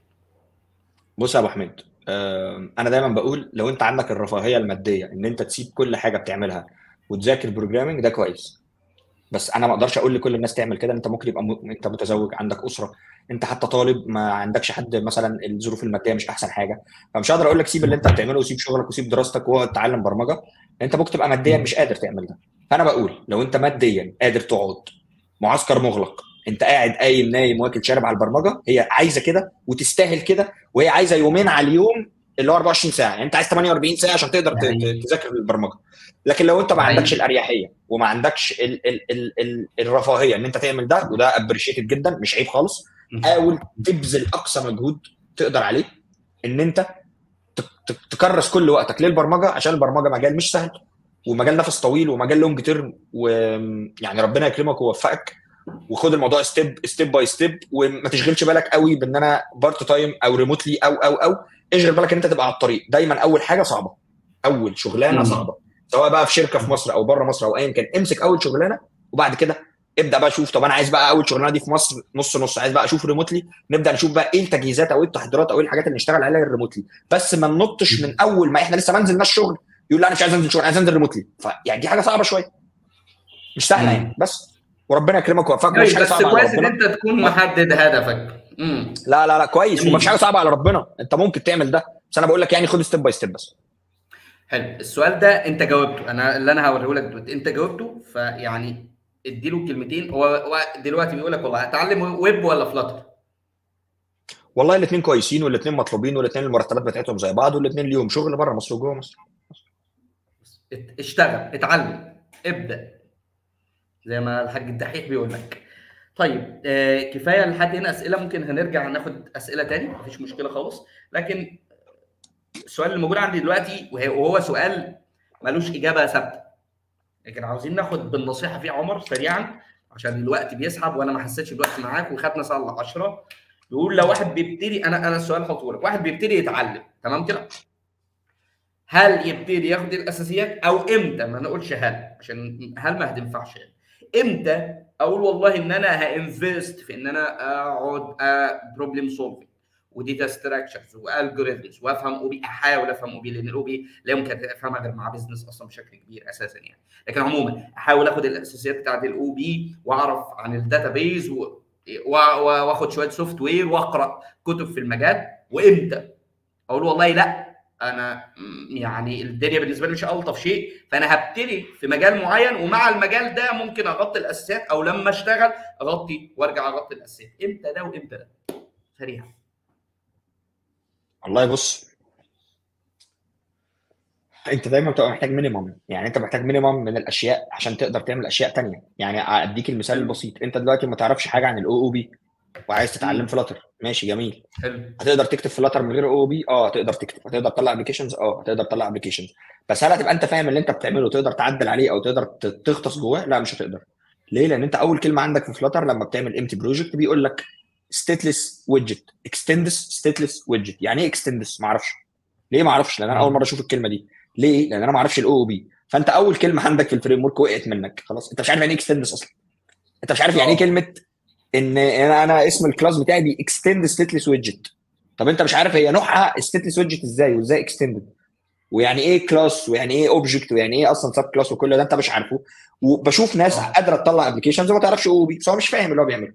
B: بص يا ابو حميد آم، انا دايما بقول لو انت عندك الرفاهيه الماديه ان انت تسيب كل حاجه بتعملها وتذاكر بروجرامنج ده كويس بس انا ما اقدرش اقول لكل الناس تعمل كده انت ممكن يبقى م... انت متزوج عندك اسره انت حتى طالب ما عندكش حد مثلا الظروف الماديه مش احسن حاجه فمش هقدر اقول لك سيب اللي انت بتعمله وسيب شغلك وسيب دراستك واقعد تتعلم برمجه انت ممكن تبقى ماديا مش قادر تعمل ده فانا بقول لو انت ماديا قادر تقعد معسكر مغلق انت قاعد قايم نايم واكل شارب على البرمجه هي عايزه كده وتستاهل كده وهي عايزه يومين على اليوم اللي هو 24 ساعه يعني انت عايز 48 ساعه عشان تقدر ت- ت- تذاكر البرمجه لكن لو انت ما
A: أيوة.
B: عندكش الاريحيه وما عندكش ال ال ال ال الرفاهيه ان انت تعمل ده وده ابريشيتد جدا مش عيب خالص حاول تبذل اقصى مجهود تقدر عليه ان انت ت- ت- تكرس كل وقتك للبرمجه عشان البرمجه مجال مش سهل ومجال نفس طويل ومجال لونج تيرم ويعني ربنا يكرمك ويوفقك وخد الموضوع ستيب ستيب باي ستيب وما تشغلش بالك قوي بان انا بارت تايم او ريموتلي او او او اشغل بالك ان انت تبقى على الطريق دايما اول حاجه صعبه اول شغلانه
A: مم.
B: صعبه سواء بقى في شركه في مصر او بره مصر او ايا كان امسك اول شغلانه وبعد كده ابدا بقى شوف طب انا عايز بقى اول شغلانه دي في مصر نص نص عايز بقى اشوف ريموتلي نبدا نشوف بقى ايه التجهيزات او ايه التحضيرات او ايه الحاجات اللي نشتغل عليها الريموتلي بس ما ننطش من اول ما احنا لسه ما نزلناش شغل يقول لا انا مش عايز انزل شغل عايز انزل ريموتلي فيعني دي حاجه صعبه شويه مش سهله يعني بس وربنا يكرمك ويوفقك مش
A: طيب
B: حاجه
A: بس
B: صعبه على
A: كويس ان
B: ربنا
A: انت تكون محدد هدفك امم
B: لا لا لا كويس
A: جميل.
B: ومفيش حاجه صعبه على ربنا انت ممكن تعمل ده بس انا بقول لك يعني خد ستيب باي ستيب بس
A: حلو السؤال ده انت جاوبته انا اللي انا هوريه لك دلوقتي انت جاوبته فيعني اديله كلمتين هو هو دلوقتي بيقول لك والله هتعلم ويب ولا فلاتر
B: والله الاثنين كويسين والاثنين مطلوبين والاثنين المرتبات بتاعتهم زي بعض والاثنين ليهم شغل بره مصر وجوه مصر
A: ات- اشتغل اتعلم ابدا زي ما الحاج الدحيح بيقول لك طيب آه كفايه لحد هنا اسئله ممكن هنرجع ناخد اسئله تاني مفيش مشكله خالص لكن السؤال اللي موجود عندي دلوقتي وهي- وهو سؤال ملوش اجابه ثابته لكن عاوزين ناخد بالنصيحه فيه عمر سريعا عشان الوقت بيسحب وانا ما حسيتش بالوقت معاك وخدنا ساعه الا 10 بيقول لو واحد بيبتدي انا انا السؤال هحطه لك واحد بيبتدي يتعلم تمام كده هل يبتدي ياخد الاساسيات او امتى ما نقولش هل عشان هل ما هتنفعش يعني. امتى اقول والله ان انا هانفست في ان انا اقعد بروبلم سولفنج وديتا ستراكشرز والجوريثمز وافهم او بي احاول افهم او بي لان الاو بي لا يمكن افهمها غير مع بزنس اصلا بشكل كبير اساسا يعني لكن عموما احاول اخد الاساسيات بتاعت الاو بي واعرف عن الداتا بيز و... و- و- واخد شويه سوفت وير واقرا كتب في المجال وامتى اقول والله لا انا م- يعني الدنيا بالنسبه لي مش الطف شيء فانا هبتدي في مجال معين ومع المجال ده ممكن اغطي الاساسيات او لما اشتغل اغطي وارجع اغطي الاساسيات امتى ده وامتى ده سريع
B: والله بص انت دايما بتبقى محتاج مينيمم يعني انت محتاج مينيمم من الاشياء عشان تقدر تعمل اشياء تانية يعني اديك المثال البسيط انت دلوقتي ما تعرفش حاجه عن الاو او بي وعايز تتعلم
A: مم.
B: فلاتر ماشي جميل
A: حلو
B: هتقدر تكتب فلاتر من غير او بي اه هتقدر تكتب هتقدر تطلع ابلكيشنز اه هتقدر تطلع ابلكيشنز بس هل هتبقى انت فاهم اللي انت بتعمله وتقدر تعدل عليه او تقدر ت- تغطس جواه لا مش هتقدر ليه لان انت اول كلمه عندك في فلاتر لما بتعمل امتي بروجكت بيقول لك ستيتلس ويدجت اكستندس ستيتلس ويدجت يعني ايه اكستندس ما اعرفش ليه ما اعرفش لان انا اول مره اشوف الكلمه دي ليه لان انا ما اعرفش الاو بي فانت اول كلمه عندك في الفريم ورك وقعت منك خلاص انت مش عارف يعني ايه اكستندس اصلا انت مش عارف يعني ايه كلمه ان انا انا اسم الكلاس بتاعي بي اكستند ستيتلس ويدجت طب انت مش عارف هي نوعها ستيتلس ويدجت ازاي وازاي اكستندد ويعني ايه كلاس ويعني ايه اوبجكت ويعني ايه اصلا سب كلاس وكل ده انت مش عارفه وبشوف ناس
A: آه.
B: قادره تطلع ابلكيشنز وما تعرفش او بي بس هو مش فاهم اللي هو بيعمله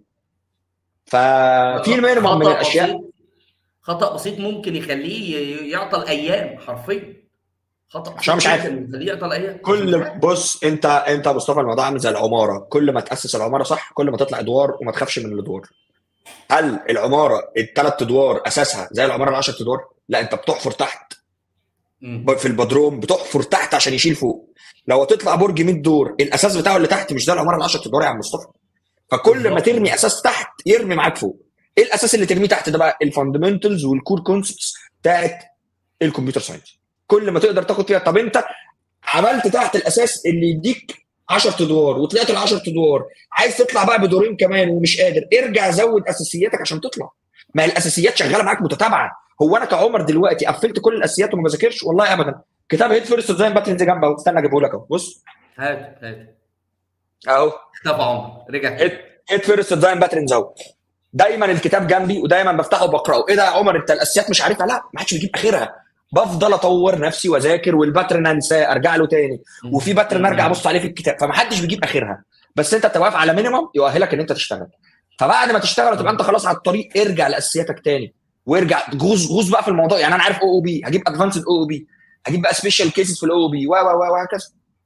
B: ففي مينيمم من
A: خطأ
B: الاشياء
A: بسيط- خطا بسيط ممكن يخليه ي- يعطل ايام حرفيا خطا
B: عشان مش عارف.
A: ممكن يخليه يعطل ايام
B: كل بص انت انت يا مصطفى الموضوع عامل زي العماره كل ما تاسس العماره صح كل ما تطلع ادوار وما تخافش من الادوار هل العماره الثلاث ادوار اساسها زي العماره ال 10 ادوار لا انت بتحفر تحت
A: مم.
B: في البدروم بتحفر تحت عشان يشيل فوق لو هتطلع برج 100 دور الاساس بتاعه اللي تحت مش زي العماره ال 10 ادوار يا عم مصطفى فكل ما
A: بالظبط.
B: ترمي اساس تحت يرمي معاك فوق ايه الاساس اللي ترميه تحت ده بقى الفاندمنتالز والكور كونسبتس بتاعت الكمبيوتر ساينس كل ما تقدر تاخد فيها طب انت عملت تحت الاساس اللي يديك 10 ادوار وطلعت ال 10 ادوار عايز تطلع بقى بدورين كمان ومش قادر ارجع زود اساسياتك عشان تطلع ما هي الاساسيات شغاله معاك متتابعه هو انا كعمر دلوقتي قفلت كل الاساسيات وما بذاكرش والله ابدا كتاب هيد فيرست ديزاين باترنز جنبه اهو استنى اجيبه لك اهو بص
A: هات هات
B: اهو
A: اختفى عمر رجع
B: هيد هيد فيرست ديزاين باترنز اهو دايما الكتاب جنبي ودايما بفتحه وبقراه ايه ده يا عمر انت الاساسيات مش عارفها لا ما حدش بيجيب اخرها بفضل اطور نفسي واذاكر والباترن انساه ارجع له تاني وفي باترن ارجع ابص عليه في الكتاب فما حدش بيجيب اخرها بس انت بتبقى واقف على مينيمم يؤهلك ان انت تشتغل فبعد ما تشتغل وتبقى انت خلاص على الطريق ارجع لاساسياتك تاني وارجع غوص غوص بقى في الموضوع يعني انا عارف او او بي هجيب ادفانسد او او بي هجيب بقى سبيشال كيسز في الاو او بي و و و وهكذا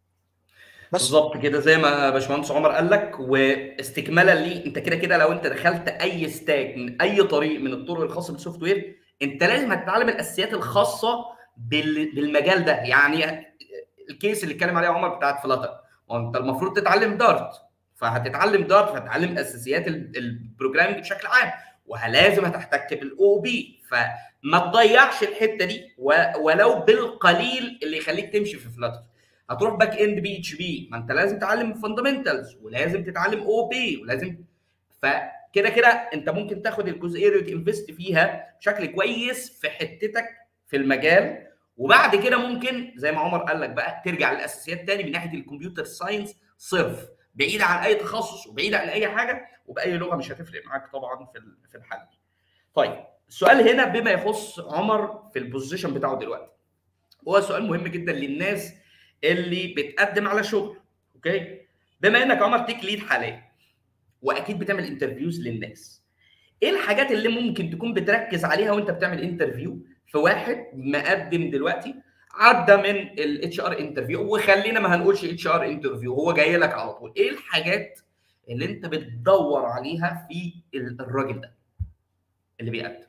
B: بس
A: بالظبط كده زي ما باشمهندس عمر قال لك واستكمالا ليه انت كده كده لو انت دخلت اي ستاك من اي طريق من الطرق الخاصه بالسوفت وير انت لازم هتتعلم الاساسيات الخاصه بال- بالمجال ده يعني الكيس اللي اتكلم عليه عمر بتاعت فلاتر وانت المفروض تتعلم دارت فهتتعلم دارت فهتتعلم اساسيات ال- البروجرامنج بشكل عام ولازم هتحتك بالاو بي فما تضيعش الحته دي و- ولو بالقليل اللي يخليك تمشي في فلاتر هتروح باك اند بي اتش بي ما انت لازم تتعلم فاندامنتالز ولازم تتعلم او بي ولازم فكده كده انت ممكن تاخد الجزئيه دي وتنفست فيها بشكل كويس في حتتك في المجال وبعد كده ممكن زي ما عمر قال لك بقى ترجع للاساسيات تاني من ناحيه الكمبيوتر ساينس صرف بعيد عن اي تخصص وبعيد عن اي حاجه وباي لغه مش هتفرق معاك طبعا في ال- في الحل طيب السؤال هنا بما يخص عمر في البوزيشن بتاعه دلوقتي هو سؤال مهم جدا للناس اللي بتقدم على شغل اوكي بما انك عمر تيك ليد حاليا واكيد بتعمل انترفيوز للناس ايه الحاجات اللي ممكن تكون بتركز عليها وانت بتعمل انترفيو في واحد مقدم دلوقتي عدى من الاتش ار انترفيو وخلينا ما هنقولش اتش ار انترفيو هو جاي لك على طول ايه الحاجات اللي انت بتدور عليها في ال- الراجل ده اللي بيقدم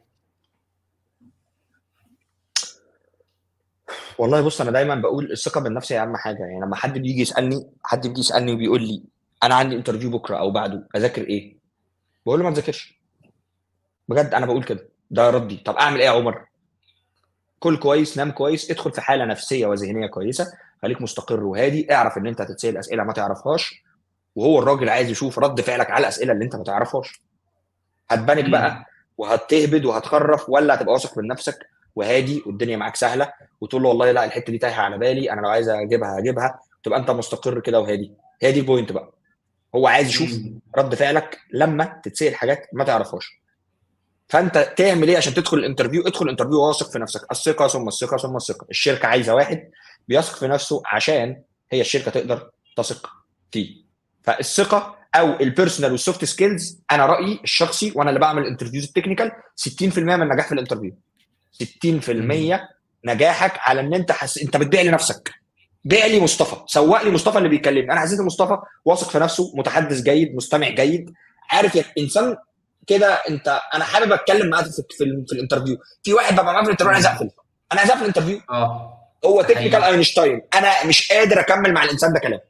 B: والله بص انا دايما بقول الثقه بالنفس هي اهم حاجه يعني لما حد بيجي يسالني حد بيجي يسالني وبيقول لي انا عندي انترفيو بكره او بعده اذاكر ايه بقول له ما تذاكرش بجد انا بقول كده ده ردي طب اعمل ايه يا عمر كل كويس نام كويس ادخل في حاله نفسيه وذهنيه كويسه خليك مستقر وهادي اعرف ان انت هتتسال اسئله ما تعرفهاش وهو الراجل عايز يشوف رد فعلك على الاسئله اللي انت ما تعرفهاش هتبانك
A: مم.
B: بقى وهتهبد وهتخرف ولا هتبقى واثق من نفسك وهادي والدنيا معاك سهله وتقول له والله لا الحته دي تايهه على بالي انا لو عايز اجيبها هجيبها تبقى انت مستقر كده وهادي هي دي البوينت بقى هو عايز يشوف
A: مم.
B: رد فعلك لما تتسال حاجات ما تعرفهاش فانت تعمل ايه عشان تدخل الانترفيو ادخل الانترفيو واثق في نفسك الثقه ثم الثقه ثم الثقه الشركه عايزه واحد بيثق في نفسه عشان هي الشركه تقدر تثق فيه فالثقه او البيرسونال والسوفت سكيلز انا رايي الشخصي وانا اللي بعمل الانترفيوز التكنيكال 60% من النجاح في الانترفيو 60% نجاحك على ان انت حس... انت بتبيع لنفسك بيع لي مصطفى سوق لي مصطفى اللي بيكلمني انا حسيت مصطفى واثق في نفسه متحدث جيد مستمع جيد عارف يا انسان كده انت انا حابب اتكلم معاك في, في, في الانترفيو في واحد ببقى معاه في الانترفيو انا عايز اقفل انا عايز اقفل الانترفيو
A: اه
B: هو
A: حقيقي.
B: تكنيكال اينشتاين انا مش قادر اكمل مع الانسان ده كلام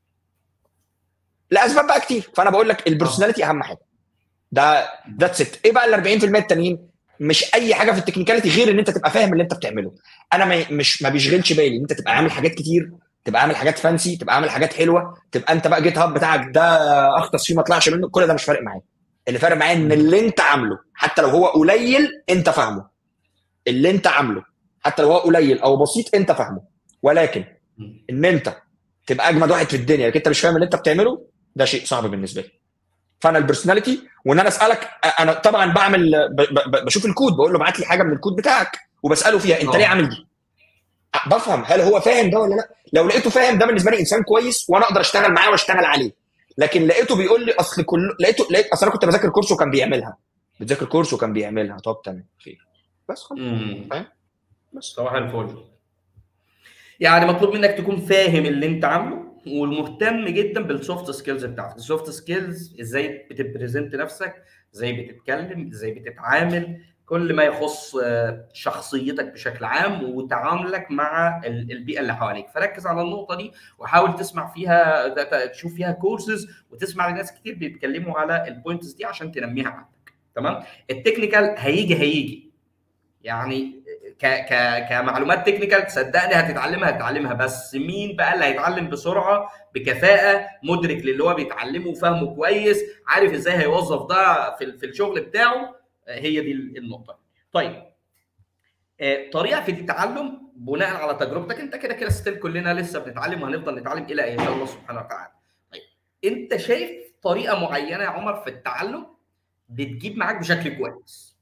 B: لاسباب بقى كتير فانا بقول لك البرسوناليتي اهم حاجه ده ذاتس ات ايه بقى ال 40% التانيين مش اي حاجه في التكنيكاليتي غير ان انت تبقى فاهم اللي انت بتعمله انا ما مش ما بيشغلش بالي ان انت تبقى عامل حاجات كتير تبقى عامل حاجات فانسي تبقى عامل حاجات حلوه تبقى انت بقى جيت هاب بتاعك ده اختص فيه ما طلعش منه كل ده مش فارق معايا اللي فارق معايا ان اللي انت عامله حتى لو هو قليل انت فاهمه اللي انت عامله حتى لو هو قليل او بسيط انت فاهمه ولكن ان انت تبقى اجمد واحد في الدنيا لكن انت مش فاهم اللي انت بتعمله ده شيء صعب بالنسبه لي فانا البرسوناليتي وان انا اسالك انا طبعا بعمل ب- ب- بشوف الكود بقول له ابعت لي حاجه من الكود بتاعك وبساله فيها انت
A: آه.
B: ليه عامل دي؟ بفهم هل هو فاهم ده ولا لا؟ لو لقيته فاهم ده بالنسبه لي انسان كويس وانا اقدر اشتغل معاه واشتغل عليه لكن لقيته بيقول لي اصل كل لقيته لقيت اصل انا كنت بذاكر كورس وكان بيعملها بتذاكر كورس وكان بيعملها طب تمام خير بس خلاص
A: امم
B: فاهم؟
A: بس صباح الفل يعني مطلوب منك تكون فاهم اللي انت عامله والمهتم جدا بالسوفت سكيلز بتاعتك السوفت سكيلز ازاي بتبريزنت نفسك ازاي بتتكلم ازاي بتتعامل كل ما يخص آه، شخصيتك بشكل عام وتعاملك مع ال- البيئه اللي حواليك فركز على النقطه دي وحاول تسمع فيها ده- ده- تشوف فيها كورسز وتسمع لناس كتير بيتكلموا على البوينتس دي عشان تنميها عندك تمام التكنيكال هيجي هيجي يعني ك ك كمعلومات تكنيكال صدقني هتتعلمها هتتعلمها بس مين بقى اللي هيتعلم بسرعه بكفاءه مدرك للي هو بيتعلمه وفاهمه كويس عارف ازاي هيوظف ده في ال- في الشغل بتاعه آه، هي دي النقطه طيب آه، طريقه في التعلم بناء على تجربتك انت كده كده ستيل كلنا لسه بنتعلم وهنفضل نتعلم الى ان شاء الله سبحانه وتعالى طيب انت شايف طريقه معينه يا عمر في التعلم بتجيب معاك بشكل كويس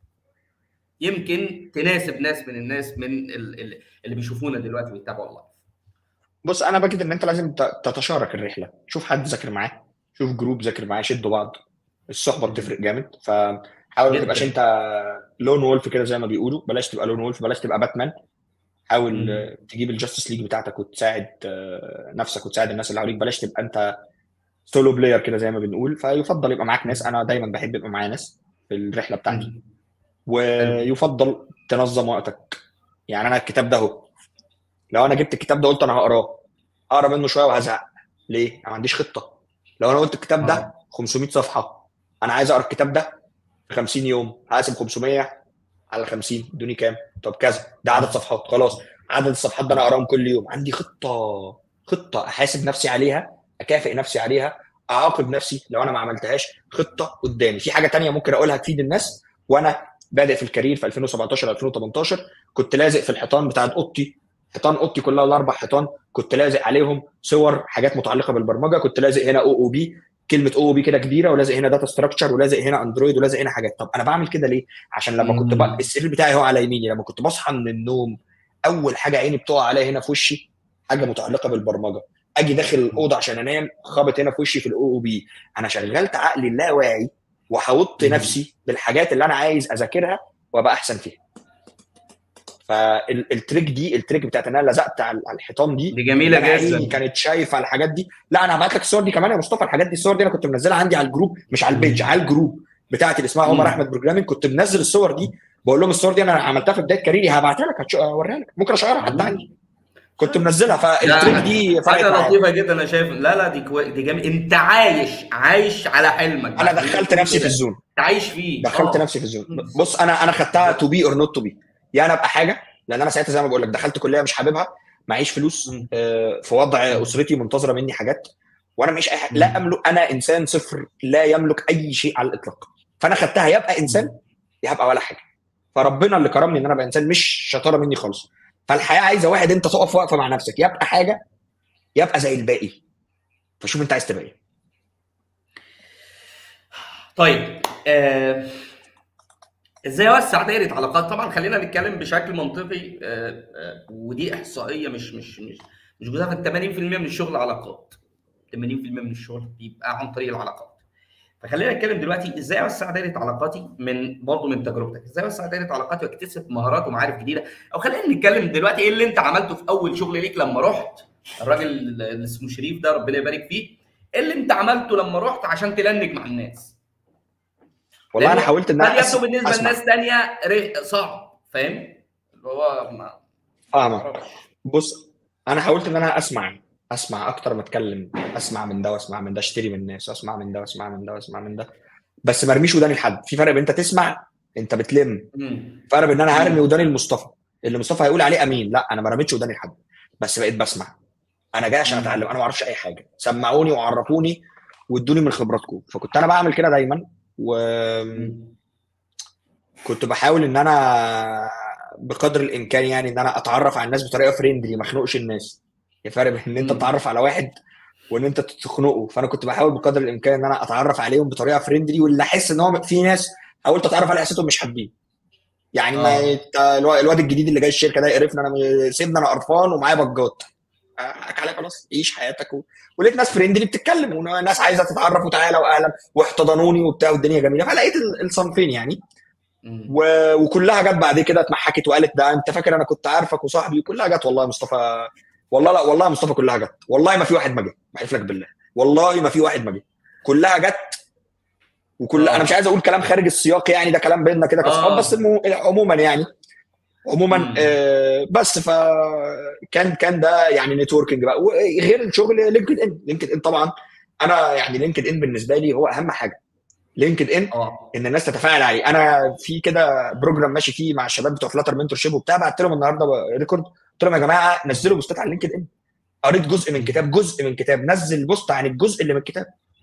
A: يمكن تناسب ناس من الناس من ال- ال- اللي بيشوفونا دلوقتي ويتابعوا اللايف
B: بص انا بجد ان انت لازم ت- تتشارك الرحله شوف حد ذاكر معاه شوف جروب ذاكر معاه شدوا بعض الصحبه بتفرق جامد فحاول ما
A: جداً.
B: تبقاش انت لون وولف كده زي ما بيقولوا بلاش تبقى لون وولف بلاش تبقى باتمان حاول
A: مم.
B: آه، تجيب الجاستس ليج بتاعتك وتساعد آه، نفسك وتساعد الناس اللي حواليك بلاش تبقى انت سولو بلاير كده زي ما بنقول فيفضل يبقى معاك ناس انا دايما بحب يبقى معايا ناس في الرحله بتاعتي ويفضل تنظم وقتك يعني انا الكتاب ده اهو لو انا جبت الكتاب ده قلت انا هقراه اقرا منه شويه وهزهق ليه؟ انا ما عنديش خطه لو انا قلت الكتاب ده
A: آه.
B: 500 صفحه انا عايز اقرا الكتاب ده في 50 يوم هقسم 500 على 50 ادوني كام؟ طب كذا ده عدد صفحات خلاص عدد الصفحات ده انا اقراهم كل يوم عندي خطه خطه احاسب نفسي عليها اكافئ نفسي عليها اعاقب نفسي لو انا ما عملتهاش خطه قدامي في حاجه تانية ممكن اقولها تفيد الناس وانا بادئ في الكارير في 2017 2018 كنت لازق في الحيطان بتاعت اوضتي حيطان اوضتي كلها الاربع حيطان كنت لازق عليهم صور حاجات متعلقه بالبرمجه كنت لازق هنا او او بي كلمه او او بي كده كبيره ولازق هنا داتا ستراكشر ولازق هنا اندرويد ولازق هنا حاجات طب انا بعمل كده ليه عشان لما كنت بقى
A: مم.
B: السرير بتاعي هو على يميني لما كنت بصحى من النوم اول حاجه عيني بتقع عليها هنا في وشي حاجه متعلقه بالبرمجه اجي داخل الاوضه عشان انام خابط هنا في وشي في الاو او بي انا شغلت عقلي اللاواعي وحوطت
A: مم.
B: نفسي بالحاجات اللي انا عايز اذاكرها وابقى احسن فيها فالتريك دي التريك بتاعت ان انا لزقت على على الحيطان دي
A: دي جميله
B: إن أنا عيني
A: جدا
B: كانت شايفه الحاجات دي لا انا هبعت لك الصور دي كمان يا مصطفى الحاجات دي الصور دي انا كنت منزلها عندي على الجروب مش على البيج على الجروب بتاعتي اللي اسمها عمر
A: مم.
B: احمد بروجرامينج كنت منزل الصور دي بقول لهم الصور دي انا عملتها في بدايه كاريري هبعتها لك هتش- اوريها لك ممكن اشيرها حتى عندي كنت منزلها فالتريك
A: لا،
B: دي فرقت
A: حاجه
B: معايا
A: لطيفه جدا انا شايف لا لا دي كوي... دي جميل انت عايش عايش على حلمك
B: انا دخلت نفسي في
A: كده.
B: الزون
A: انت عايش فيه
B: دخلت
A: آه.
B: نفسي في الزون بص انا انا خدتها تو بي اور نوت تو بي يا انا ابقى حاجه لان انا ساعتها زي ما بقول لك دخلت كليه مش حاببها معيش فلوس
A: مم.
B: آه، في وضع اسرتي منتظره مني حاجات وانا مش اي حاجه لا
A: مم.
B: املك انا انسان صفر لا يملك اي شيء على الاطلاق فانا خدتها يا ابقى انسان يا هبقى ولا حاجه فربنا اللي كرمني ان انا ابقى انسان مش شطاره مني خالص فالحياه عايزه واحد انت تقف واقفه مع نفسك يا ابقى حاجه يا ابقى زي الباقي فشوف انت عايز تبقى ايه
A: طيب آه... ازاي اوسع دايره علاقات طبعا خلينا نتكلم بشكل منطقي آه... آه... ودي احصائيه مش مش مش مش جزء 80% من الشغل علاقات 80% من الشغل بيبقى عن طريق العلاقات فخلينا نتكلم دلوقتي ازاي اوسع دايره علاقاتي من برضه من تجربتك ازاي اوسع دايره علاقاتي واكتسب مهارات ومعارف جديده او خلينا نتكلم دلوقتي ايه اللي انت عملته في اول شغل ليك لما رحت الراجل اللي اسمه شريف ده ربنا يبارك فيه ايه اللي انت عملته لما رحت عشان تلنك مع الناس
B: والله انا حاولت ان انا
A: قد يبدو بالنسبه لناس ثانيه صعب فاهم اللي هو ما
B: فاهمك بص انا حاولت ان انا اسمع اسمع اكتر ما اتكلم اسمع من ده واسمع من ده اشتري من الناس اسمع من ده واسمع من ده واسمع من ده بس ما ارميش وداني لحد في فرق بين انت تسمع انت بتلم
A: مم.
B: فرق بين ان انا هرمي وداني لمصطفى اللي مصطفى هيقول عليه امين لا انا ما رميتش وداني لحد بس بقيت بسمع انا جاي عشان
A: مم.
B: اتعلم انا ما اعرفش اي حاجه سمعوني وعرفوني وادوني من خبراتكم فكنت انا بعمل كده دايما وكنت
A: مم.
B: بحاول ان انا بقدر الامكان يعني ان انا اتعرف على الناس بطريقه فريندلي ما اخنقش الناس في فرق بين ان انت
A: مم.
B: تتعرف على واحد وان انت تخنقه فانا كنت بحاول بقدر الامكان ان انا اتعرف عليهم بطريقه فريندلي واللي احس ان هو في ناس حاولت اتعرف على حسيتهم مش حابين يعني ما
A: اه
B: يت- الو- الواد الجديد اللي جاي الشركه ده يقرفني انا م- سيبني انا قرفان ومعايا بجات حك عليك خلاص عيش حياتك و... ولقيت ناس فريندلي بتتكلم وناس عايزه تتعرف وتعالى واهلا واحتضنوني وبتاع والدنيا جميله فلقيت ال- الصنفين يعني
A: مم.
B: و... وكلها جت بعد كده اتمحكت وقالت ده انت فاكر انا كنت عارفك وصاحبي وكلها جت والله يا مصطفى والله لا والله يا مصطفى كلها جت والله ما في واحد ما جه بحلف لك بالله والله ما في واحد ما جه كلها جت وكل
A: اه
B: انا مش عايز اقول كلام خارج السياق يعني ده كلام بيننا كده كاصحاب بس
A: اه
B: المو... عموما يعني عموما
A: مم.
B: آه بس فكان كان ده يعني نتوركينج بقى وغير الشغل لينكد ان لينكد ان طبعا انا يعني لينكد ان بالنسبه لي هو اهم حاجه لينكد ان
A: اه
B: ان الناس تتفاعل عليه انا في كده بروجرام ماشي فيه مع الشباب بتوع فلاتر منتور شيب وبتاع بعت لهم النهارده ريكورد قلت لهم يا جماعه نزلوا بوستات على لينكد ان قريت جزء من كتاب جزء من كتاب نزل بوست عن الجزء اللي من الكتاب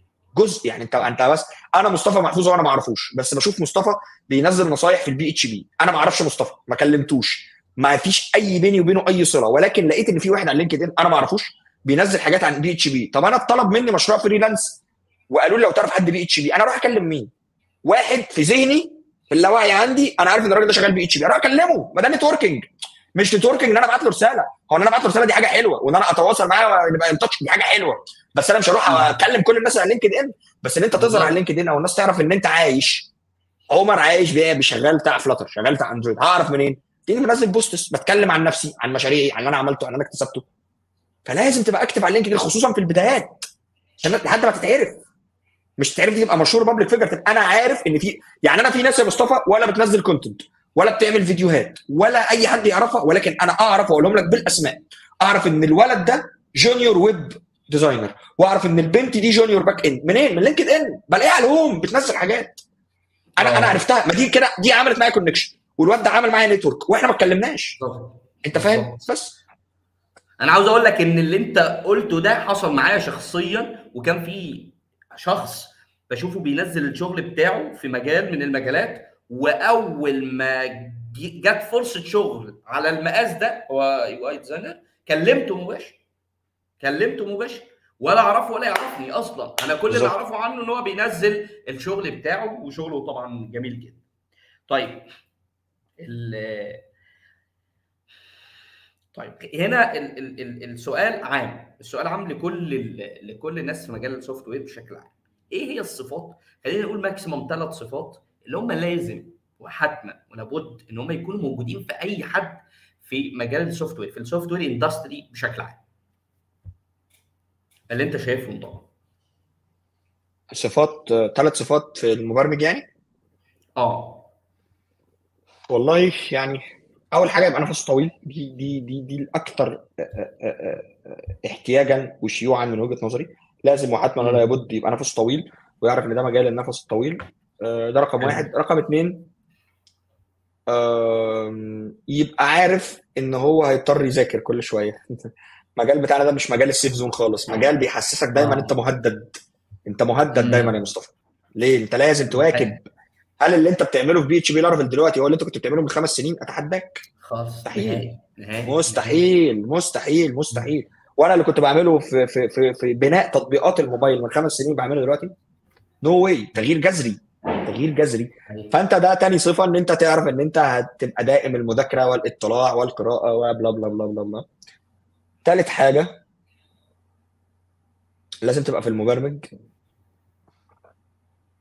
B: جزء يعني انت انت بس انا مصطفى محفوظ وانا ما اعرفوش بس بشوف مصطفى بينزل نصايح في البي اتش بي انا ما اعرفش مصطفى ما كلمتوش ما فيش اي بيني وبينه اي صله ولكن لقيت ان في واحد على لينكد ان انا ما اعرفوش بينزل حاجات عن بي اتش بي طب انا اتطلب مني مشروع فريلانس وقالوا لي لو تعرف حد بي اتش بي انا اروح اكلم مين واحد في ذهني في اللاوعي عندي انا عارف ان الراجل ده شغال بي اتش بي اروح اكلمه ما ده نتوركينج مش نتوركينج ان انا ابعت له رساله هو ان انا ابعت له رساله دي حاجه حلوه وان انا اتواصل معاه ونبقى ان تاتش دي حاجه حلوه بس انا مش هروح
A: مم.
B: اكلم كل الناس على لينكد ان بس ان انت تظهر على
A: بالظبط
B: لينكد ان او الناس تعرف ان انت عايش عمر عايش بيه شغال بتاع فلاتر شغال بتاع اندرويد هعرف منين؟ تيجي منزل بوستس بتكلم عن نفسي عن مشاريعي عن اللي انا عملته عن اللي انا اكتسبته فلازم تبقى اكتف على لينكد ان خصوصا في البدايات عشان لحد ما تتعرف مش تعرف دي تبقى مشهور بابليك فيجر تبقى انا عارف ان في يعني انا في ناس يا مصطفى ولا بتنزل كونتنت ولا بتعمل فيديوهات ولا اي حد يعرفها ولكن انا اعرف واقولهم لك بالاسماء اعرف ان الولد ده جونيور ويب ديزاينر واعرف ان البنت دي جونيور باك اند منين من لينكد ان بلاقيها على الهوم بتنزل حاجات انا انا
A: اه
B: عرفتها ما دي كده دي عملت معايا كونكشن والواد ده عمل معايا نتورك واحنا ما اتكلمناش
A: بالظبط
B: انت فاهم
A: بالظبط
B: بس
A: انا عاوز اقول لك ان اللي انت قلته ده حصل معايا شخصيا وكان في شخص بشوفه بينزل الشغل بتاعه في مجال من المجالات واول ما جي- جت فرصه شغل على المقاس ده هو يو اي ديزاينر كلمته مباشر كلمته مباشر ولا اعرفه ولا يعرفني اصلا انا كل اللي
B: بالظبط
A: اعرفه عنه ان هو بينزل الشغل بتاعه وشغله طبعا جميل جدا طيب ال- طيب هنا ال ال ال السؤال عام السؤال عام لكل ال- لكل الناس في مجال السوفت وير بشكل عام ايه هي الصفات خلينا نقول ماكسيموم ثلاث صفات اللي هم لازم وحتما ولابد ان هم يكونوا موجودين في اي حد في مجال السوفت وير في السوفت وير اندستري بشكل عام اللي انت شايفهم طبعا
B: صفات ثلاث صفات في المبرمج يعني
A: اه
B: والله يعني اول حاجه يبقى نفسه طويل دي دي دي دي الاكثر احتياجا وشيوعا من وجهه نظري لازم وحتما ولا
A: مم.
B: يبد يبقى نفسه طويل ويعرف ان ده مجال النفس الطويل آه، ده رقم
A: حلو
B: واحد رقم اتنين آم، يبقى عارف ان هو هيضطر يذاكر كل شويه المجال بتاعنا ده مش مجال السيف زون خالص مجال بيحسسك دايما انت
A: اه
B: مهدد انت مهدد دايما يا
A: امم
B: مصطفى ليه انت لازم تواكب هل اللي انت بتعمله في بي اتش بي لارفل دلوقتي هو اللي انت كنت بتعمله من خمس سنين اتحداك
A: خالص
B: مستحيل
A: نهائي نهائي نهائي
B: مستحيل مستحيل مستحيل وانا اللي كنت بعمله في في في, في بناء تطبيقات الموبايل من خمس سنين بعمله دلوقتي نو no واي تغيير جذري تغيير جذري
A: أيوة.
B: فانت ده تاني صفه ان انت تعرف ان انت هتبقى دائم المذاكره والاطلاع والقراءه وبلا بلا بلا بلا بلا تالت حاجه لازم تبقى في المبرمج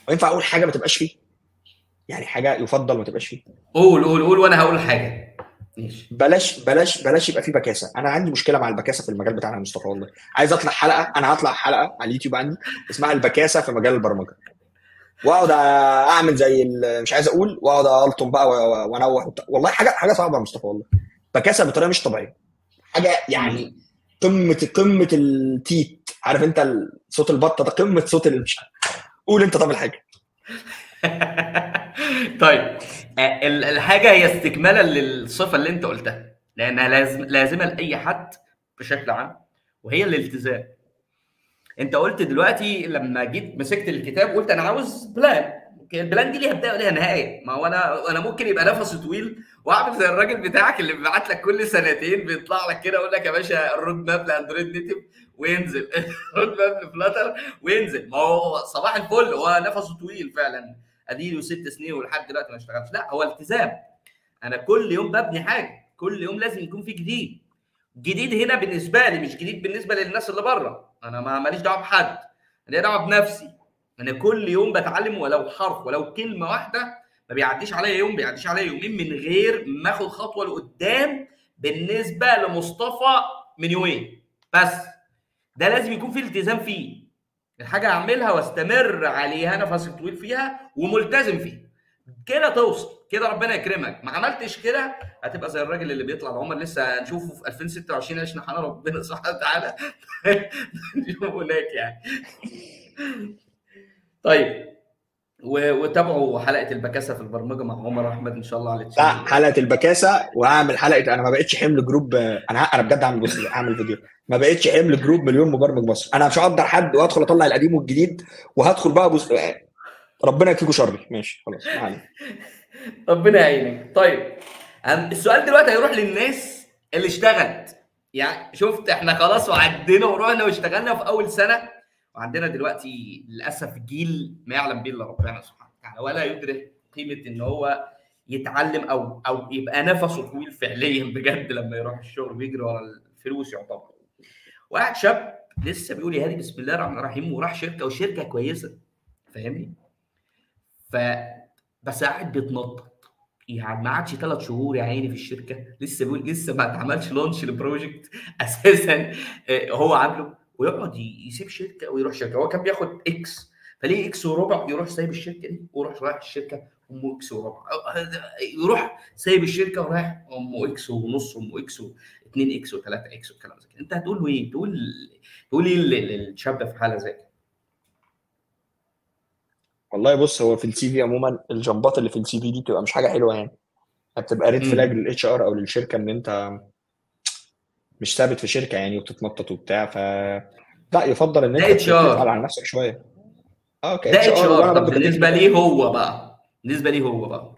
B: وينفع اقول حاجه ما تبقاش فيه يعني حاجه يفضل ما تبقاش فيه
A: قول قول قول وانا هقول حاجه ماشي
B: بلاش بلاش بلاش يبقى فيه بكاسه انا عندي مشكله مع البكاسه في المجال بتاعنا يا مصطفى والله عايز اطلع حلقه انا هطلع حلقه على اليوتيوب عندي اسمها البكاسه في مجال البرمجه واقعد اعمل زي ال- مش عايز اقول واقعد الطم بقى و- وانوح وبتاع. والله حاجه حاجه صعبه يا مصطفى والله بكاسه بطريقه مش طبيعيه حاجه يعني قمه قمه التيت عارف انت ال- صوت البطه ده قمه صوت ال- مش عارف. قول انت طب الحاجه
A: طيب آه، ال- الحاجه هي استكمالا للصفه اللي انت قلتها لانها لازم لازمه لاي حد بشكل عام وهي الالتزام انت قلت دلوقتي لما جيت مسكت الكتاب قلت انا عاوز بلان أوكي، البلان دي ليها بدايه وليها نهايه ما هو انا انا ممكن يبقى نفسي طويل واعمل زي الراجل بتاعك اللي بيبعت لك كل سنتين بيطلع لك كده يقول لك يا باشا الرود ماب لاندرويد نيتف وينزل الرود ماب لفلاتر وينزل ما هو صباح الفل هو نفسه طويل فعلا اديله ست سنين ولحد دلوقتي ما اشتغلش لا هو التزام انا كل يوم ببني حاجه كل يوم لازم يكون في جديد جديد هنا بالنسبه لي مش جديد بالنسبه للناس اللي بره انا ما ماليش دعوه بحد انا ليا دعوه بنفسي انا كل يوم بتعلم ولو حرف ولو كلمه واحده ما بيعديش عليا يوم بيعديش عليا يومين من غير ما اخد خطوه لقدام بالنسبه لمصطفى من يومين بس ده لازم يكون في التزام فيه الحاجه اعملها واستمر عليها نفسي طويل فيها وملتزم فيها كده توصل كده ربنا يكرمك ما عملتش كده هتبقى زي الراجل اللي بيطلع العمر لسه هنشوفه في 2026 عشنا حنا ربنا سبحانه وتعالى نشوفه هناك يعني طيب و- وتابعوا حلقه البكاسه في البرمجه مع عمر احمد ان شاء الله على
B: لا
A: التشانل
B: حلقه البكاسه وهعمل حلقه انا ما بقتش حمل جروب انا انا بجد هعمل بص هعمل فيديو ما بقتش حمل جروب مليون مبرمج مصر انا مش هقدر حد وادخل اطلع القديم والجديد وهدخل بقى بص ربنا يكفيكوا شري ماشي خلاص ما علينا.
A: ربنا يعينك طيب أم- السؤال دلوقتي هيروح للناس اللي اشتغلت يعني شفت احنا خلاص وعدينا ورحنا واشتغلنا في اول سنه وعندنا دلوقتي للاسف جيل ما يعلم به الا ربنا سبحانه وتعالى ولا يدرك قيمه ان هو يتعلم او او يبقى نفسه طويل فعليا بجد لما يروح الشغل ويجري ورا الفلوس يعتبر واحد شاب لسه بيقول يا هادي بسم الله الرحمن الرحيم وراح شركه وشركه كويسه فاهمني؟ ف بس قاعد بيتنطط يعني ما عادش ثلاث شهور يا عيني في الشركه لسه بيقول لسه ما اتعملش لونش للبروجكت اساسا آه، هو عامله ويقعد ي- يسيب شركه ويروح شركه هو كان بياخد اكس فليه اكس وربع يروح سايب الشركه دي ويروح رايح الشركه ام اكس وربع أو- هذا- يروح سايب الشركه ورايح ام اكس ونص ام اكس و2 اكس و3 اكس والكلام زي كده انت هتقول له ايه؟ تقول تقول ايه لل- للشاب في حاله زي كده؟
B: والله بص هو في السي في عموما الجمبات اللي في السي في دي بتبقى مش حاجه حلوه يعني بتبقى ريد
A: مم.
B: فلاج للاتش ار او للشركه ان انت مش ثابت في شركه يعني وبتتنطط وبتاع ف لا يفضل ان
A: ده
B: انت
A: HR.
B: تفعل على نفسك شويه اه ك
A: ده اتش
B: HR
A: ار
B: وأنا
A: طب
B: برضه
A: بالنسبه ليه هو بقى بالنسبه ليه هو بقى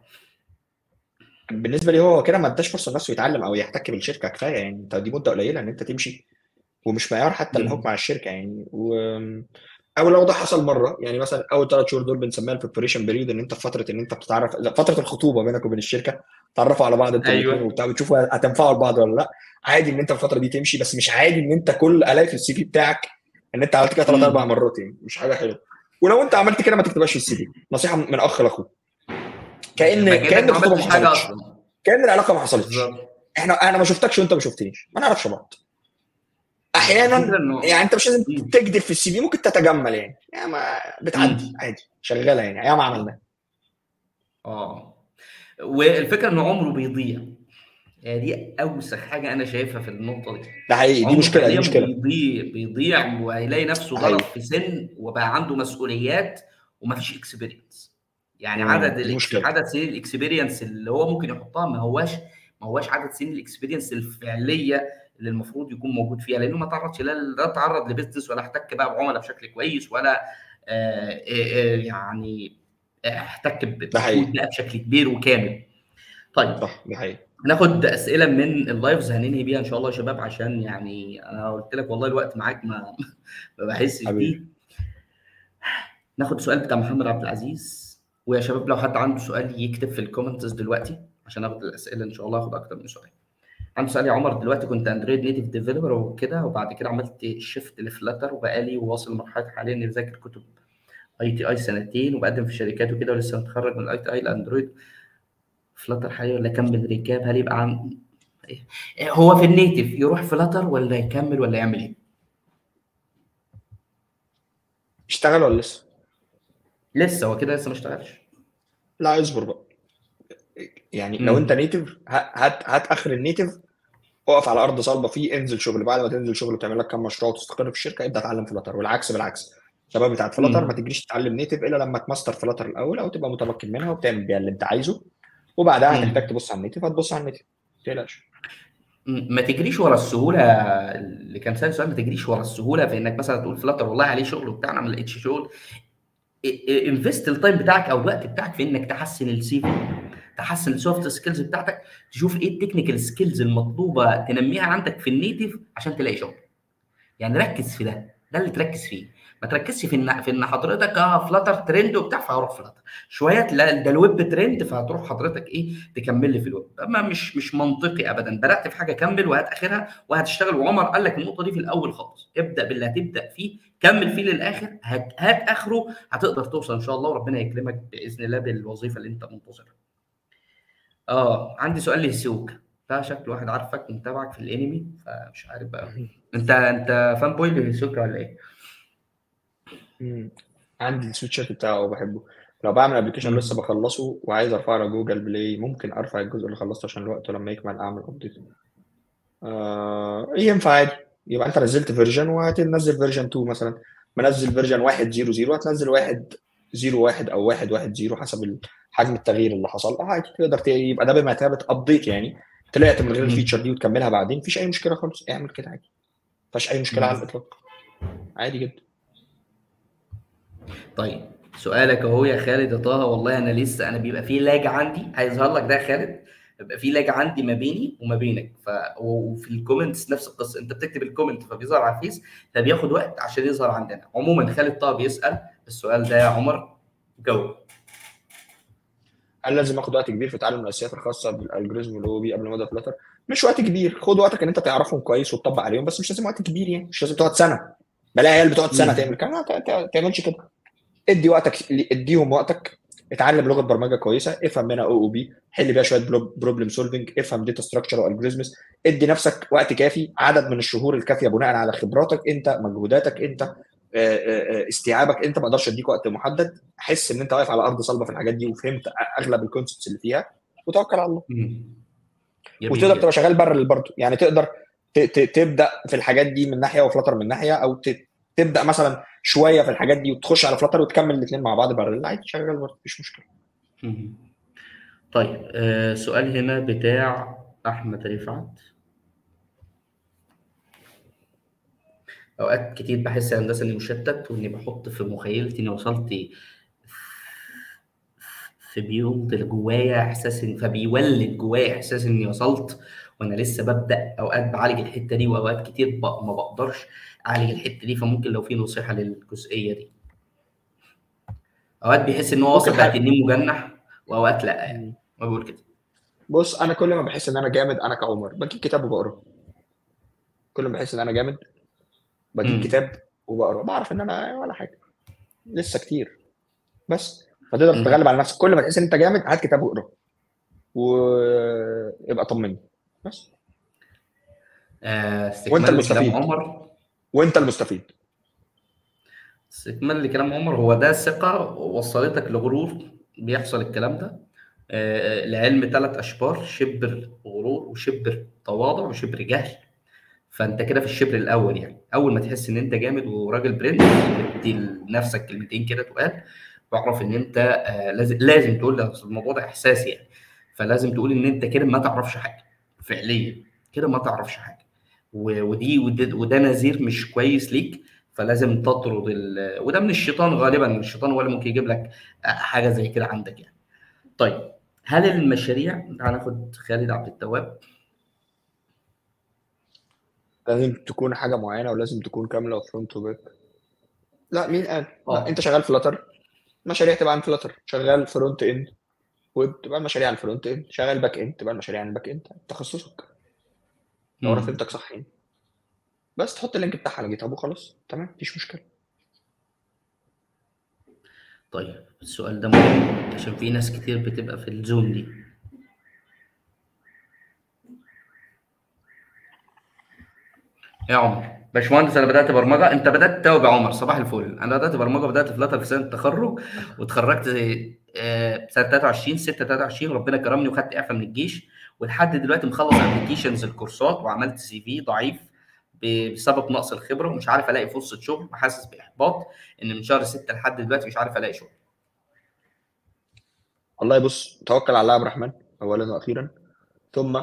B: بالنسبه لي هو كده ما اداش فرصه لنفسه يتعلم او يحتك بالشركه كفايه يعني انت دي مده قليله ان انت تمشي ومش معيار حتى
A: مم.
B: الحكم مع الشركه يعني و... او لو ده حصل مره يعني مثلا اول ثلاث شهور دول بنسميها البريبريشن بيريود ان انت في فتره ان انت بتتعرف لا، فتره الخطوبه بينك وبين الشركه تعرفوا على بعض انتوا
A: أيوة.
B: الاثنين وبتاع بتشوفوا هتنفعوا لبعض ولا لا عادي ان انت في الفتره دي تمشي بس مش عادي ان انت كل الاقي في السي في بتاعك ان انت عملت كده ثلاث
A: مم.
B: اربع مرات يعني مش حاجه حلوه ولو انت عملت كده ما تكتبهاش في السي في نصيحه من اخ لاخوه كان
A: يبقى كأنك
B: كان
A: ما
B: الخطوبه ما
A: عملتش حاجه
B: حصلتش
A: اصلا
B: كان العلاقه ما حصلتش
A: بالظبط
B: احنا انا ما شفتكش وانت ما شفتنيش ما نعرفش بعض احيانا
A: الفكرة إنه-
B: يعني انت مش لازم
A: مم.
B: تكذب في السي في ممكن تتجمل يعني يعني ما بتعدي
A: مم.
B: عادي شغاله يعني يا ما عملنا
A: اه والفكره انه عمره بيضيع يعني دي اوسخ حاجه انا شايفها في النقطه دي
B: ده حقيقي دي
A: عمره
B: مشكله دي
A: فعلياً
B: مشكله
A: بيضيع بيضيع وهيلاقي نفسه
B: حقيقي.
A: ضرب في سن وبقى عنده مسؤوليات ومفيش اكسبيرينس يعني
B: مم،
A: عدد
B: دي
A: الإكس-
B: مشكلة.
A: عدد سنين الاكسبيرينس اللي هو ممكن يحطها ما هواش ما هواش عدد سنين الاكسبيرينس الفعليه اللي المفروض يكون موجود فيها لانه ما تعرضش لا لا تعرض لبيزنس ولا احتك بقى بعملاء بشكل كويس ولا آه آه آه يعني احتك
B: ده حقيقي.
A: بكود بقى بشكل كبير وكامل طيب
B: صح دي حقيقي
A: ناخد اسئله من اللايفز هننهي بيها ان شاء الله يا شباب عشان يعني انا قلت لك والله الوقت معاك ما ما بحسش
B: حبيبي.
A: بيه ناخد السؤال بتاع محمد عبد العزيز ويا شباب لو حد عنده سؤال يكتب في الكومنتس دلوقتي عشان اخد الاسئله ان شاء الله اخد اكتر من سؤال عنده سؤال يا عمر دلوقتي كنت اندرويد نيتف ديفلوبر وكده وبعد كده عملت شيفت لفلاتر وبقالي واصل لمرحله حاليا اني بذاكر كتب اي تي اي سنتين وبقدم في شركات وكده ولسه متخرج من الاي تي اي الاندرويد فلاتر حاليا ولا اكمل ريكاب هل يبقى عن إيه؟ هو في النيتف يروح فلاتر ولا يكمل ولا يعمل ايه؟
B: اشتغل ولا لسه؟
A: لسه هو كده لسه ما اشتغلش
B: لا اصبر بقى يعني لو
A: مم.
B: انت نيتف هات هات اخر النيتف اقف على ارض صلبه فيه انزل شغل بعد ما تنزل شغل وتعمل لك كام مشروع وتستقر في الشركه ابدا اتعلم فلاتر والعكس بالعكس الشباب بتاعت فلاتر
A: مم.
B: ما تجريش تتعلم نيتف الا لما تماستر فلاتر الاول او تبقى متمكن منها وبتعمل بيها اللي انت عايزه وبعدها
A: مم.
B: هتحتاج تبص على النيتف هتبص على النيتف ما تقلقش
A: م- ما تجريش ورا السهوله اللي كان سأل سؤال ما تجريش ورا السهوله في انك مثلا تقول فلاتر والله عليه شغل وبتاع انا ما لقيتش شغل انفست التايم بتاعك او الوقت بتاعك في انك تحسن السي في تحسن السوفت سكيلز بتاعتك تشوف ايه التكنيكال سكيلز المطلوبه تنميها عندك في النيتف عشان تلاقي شغل يعني ركز في ده ده اللي تركز فيه ما تركزش في ان في ان حضرتك اه فلاتر ترند وبتاع فهروح فلاتر شويه لا ده الويب ترند فهتروح حضرتك ايه تكمل لي في الويب اما مش مش منطقي ابدا بدات في حاجه كمل وهات اخرها وهتشتغل وعمر قال لك النقطه دي في الاول خالص ابدا باللي هتبدا فيه كمل فيه للاخر هات, هات اخره هتقدر توصل ان شاء الله وربنا يكرمك باذن الله بالوظيفه اللي انت منتظرها اه عندي سؤال لهسوك ده شكل واحد عارفك متابعك في الانمي فمش عارف بقى انت انت فان بوي لهسوكا ولا ايه؟
B: مم. عندي السويت شيرت بتاعه وبحبه لو بعمل ابلكيشن
A: مم.
B: لسه بخلصه وعايز ارفعه على جوجل بلاي ممكن ارفع الجزء اللي خلصته عشان الوقت ولما يكمل اعمل ابديت آه ينفع عادي يبقى انت نزلت فيرجن وهتنزل فيرجن 2 مثلا منزل فيرجن 1.0.0 هتنزل 1.0.1 او 1.1.0 حسب حجم التغيير اللي حصل اه عادي تقدر ت- يبقى ده بمثابه ابديت يعني طلعت من غير
A: مم.
B: الفيتشر دي وتكملها بعدين مفيش اي مشكله خالص اعمل كده عادي مفيش اي مشكله
A: مم.
B: على الاطلاق عادي جدا
A: طيب سؤالك اهو يا خالد يا طه والله انا لسه انا بيبقى في لاج عندي هيظهر لك ده يا خالد بيبقى في لاج عندي ما بيني وما بينك ف... وفي الكومنتس نفس القصه انت بتكتب الكومنت فبيظهر على الفيس فبياخد وقت عشان يظهر عندنا عموما خالد طه بيسال السؤال ده يا عمر جاوب
B: هل لازم اخد وقت كبير في تعلم الاساسيات الخاصه بالالجوريزم والاو بي قبل ما ابدا فلاتر مش وقت كبير خد وقتك ان انت تعرفهم كويس وتطبق عليهم بس مش لازم وقت كبير يعني مش لازم تقعد سنه بلاقي عيال بتقعد سنه
A: مم.
B: تعمل كده لا ت- ت- تعملش كده ادي وقتك اديهم وقتك اتعلم لغه برمجه كويسه افهم منها او او بي حل بيها شويه بروبلم سولفنج افهم داتا ستراكشر والجوريزمز ادي نفسك وقت كافي عدد من الشهور الكافيه بناء على خبراتك انت مجهوداتك انت آه، آه، آه، استيعابك انت ما اقدرش اديك وقت محدد حس ان انت واقف على ارض صلبه في الحاجات دي وفهمت اغلب الكونسبتس اللي فيها وتوكل على الله
A: مم. جميل
B: وتقدر
A: جدا
B: تبقى شغال بره برضه يعني تقدر ت- ت- تبدا في الحاجات دي من ناحيه وفلتر من ناحيه او ت- تبدا مثلا شويه في الحاجات دي وتخش على فلتر وتكمل الاثنين مع بعض بره عادي شغال برضه مفيش مشكله
A: مم. طيب آه سؤال هنا بتاع احمد رفعت اوقات كتير بحس يا هندسه اني مشتت واني بحط في مخيلتي اني وصلت في بيولد جوايا احساس ان فبيولد جوايا احساس اني وصلت وانا لسه ببدا اوقات بعالج الحته دي واوقات كتير ب... ما بقدرش اعالج الحته دي فممكن لو في نصيحه للجزئيه دي اوقات بيحس ان هو
B: بص
A: واصل بقى
B: الحاجة-
A: تنين مجنح واوقات لا يعني ما بقول كده
B: بص انا كل ما بحس ان انا جامد انا كعمر بجيب كتاب وبقراه كل ما بحس ان انا جامد بجيب
A: مم.
B: كتاب وبقراه بعرف ان انا ولا حاجه لسه كتير بس فتقدر
A: مم.
B: تتغلب على نفسك كل ما تحس ان انت جامد هات كتاب واقراه وابقى طمني بس
A: آه
B: وانت
A: استكمال لكلام
B: المستفيد
A: عمر
B: وانت المستفيد
A: استكمال لكلام عمر هو ده ثقة وصلتك لغرور بيحصل الكلام ده آه، العلم ثلاث أشبار شبر غرور وشبر تواضع وشبر جهل فأنت كده في الشبر الأول يعني أول ما تحس إن أنت جامد وراجل برنس تدي لنفسك كلمتين كده تقال واعرف إن أنت آه، لازم لازم تقول ده أصل الموضوع ده إحساسي يعني فلازم تقول إن أنت كده ما تعرفش حاجة فعليا كده ما تعرفش حاجة و- ودي وده, وده نذير مش كويس ليك فلازم تطرد ال... وده من الشيطان غالبا الشيطان هو اللي ممكن يجيب لك حاجه زي كده عندك يعني. طيب هل المشاريع هناخد خالد عبد التواب
B: لازم تكون حاجه معينه ولازم تكون كامله فرونت وباك لا مين قال
A: آه.
B: لا انت شغال فلاتر مشاريع تبقى عن فلاتر شغال فرونت اند ويب تبقى المشاريع عن الفرونت اند شغال باك اند تبقى المشاريع عن الباك اند تخصصك لو انا
A: مم.
B: فهمتك صح يعني بس تحط اللينك بتاعها على جيت هاب وخلاص تمام مفيش مشكله
A: طيب السؤال ده مهم عشان في ناس كتير بتبقى في الزون دي يا عمر باشمهندس انا بدات برمجه انت بدات توب يا عمر صباح الفل انا بدات برمجه بدات فلاتر في سنه التخرج واتخرجت آه، سنه 23 6 23 ربنا كرمني وخدت اعفاء من الجيش ولحد دلوقتي مخلص ابلكيشنز الكورسات وعملت سي في ضعيف بسبب نقص الخبره ومش عارف الاقي فرصه شغل وحاسس باحباط ان من شهر 6 لحد دلوقتي مش عارف الاقي شغل
B: والله بص توكل على الله يا عبد الرحمن اولا واخيرا ثم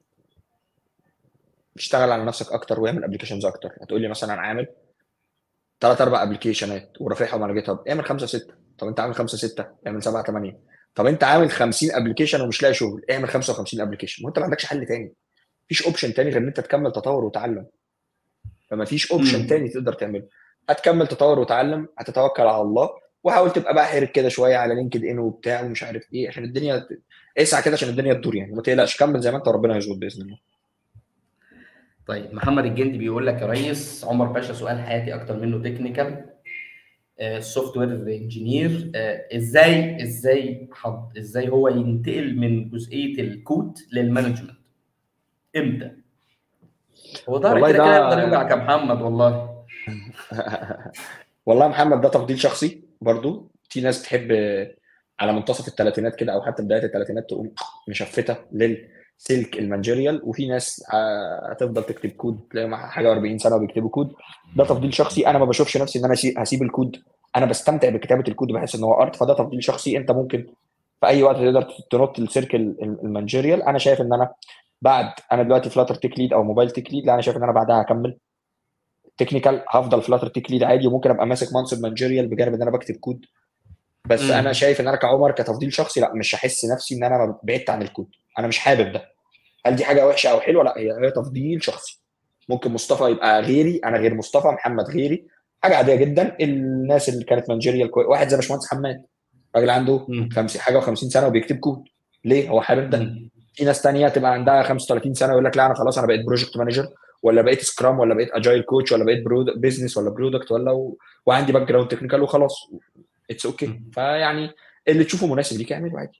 B: اشتغل على نفسك اكتر واعمل ابلكيشنز اكتر هتقول لي مثلا انا عامل ثلاث اربع ابلكيشنات ورافعهم على جيت هاب اعمل خمسه سته طب انت عامل خمسه سته اعمل سبعه ثمانيه طب انت عامل 50 ابلكيشن ومش لاقي شغل اعمل 55 ابلكيشن وانت ما عندكش حل تاني مفيش اوبشن تاني غير ان انت تكمل تطور وتعلم فما فيش اوبشن تاني تقدر تعمله هتكمل تطور وتعلم هتتوكل على الله وحاول تبقى بقى حرك كده شويه على لينكد ان وبتاع ومش عارف ايه عشان الدنيا اسعى كده عشان الدنيا تدور يعني ما تقلقش كمل زي ما انت وربنا هيظبط باذن الله
A: طيب محمد الجندي بيقول لك يا ريس عمر باشا سؤال حياتي اكتر منه تكنيكال سوفت وير انجينير ازاي ازاي حض ازاي هو ينتقل من جزئيه الكود للمانجمنت امتى؟ هو ظهرك
B: والله
A: كده كده
B: ده-
A: يقدر يوجعك يا محمد والله
B: والله يا محمد ده تفضيل شخصي برضو في ناس تحب على منتصف الثلاثينات كده او حتى بدايه الثلاثينات تقوم مشفته للسلك المانجيريال وفي ناس ه- هتفضل تكتب كود تلاقي معاها حاجه 40 سنه وبيكتبوا كود ده تفضيل شخصي انا ما بشوفش نفسي ان انا شي- هسيب الكود انا بستمتع بكتابه الكود وبحس ان هو ارت فده تفضيل شخصي انت ممكن في اي وقت تقدر تنط السيركل المانجيريال انا شايف ان انا بعد انا دلوقتي فلاتر تيك ليد او موبايل تيك ليد لا انا شايف ان انا بعدها هكمل تكنيكال هفضل فلاتر تيك ليد عادي وممكن ابقى ماسك منصب مانجيريال بجانب ان انا بكتب كود بس
A: مم.
B: انا شايف ان انا كعمر كتفضيل شخصي لا مش هحس نفسي ان انا بعدت عن الكود انا مش حابب ده هل دي حاجه وحشه او حلوه لا هي هي تفضيل شخصي ممكن مصطفى يبقى غيري انا غير مصطفى محمد غيري حاجه عاديه جدا الناس اللي كانت مانجيريال كوي... واحد زي باشمهندس حماد راجل عنده
A: مم.
B: 50 حاجه و50 سنه وبيكتب كود ليه هو حابب ده
A: مم.
B: في ناس تانية تبقى عندها 35 سنه ويقول لك لا انا خلاص انا بقيت بروجكت مانجر ولا بقيت سكرام ولا بقيت اجايل كوتش ولا بقيت برود بزنس ولا برودكت ولا و... وعندي باك جراوند تكنيكال وخلاص اتس اوكي okay. فيعني اللي تشوفه مناسب ليك اعمله عادي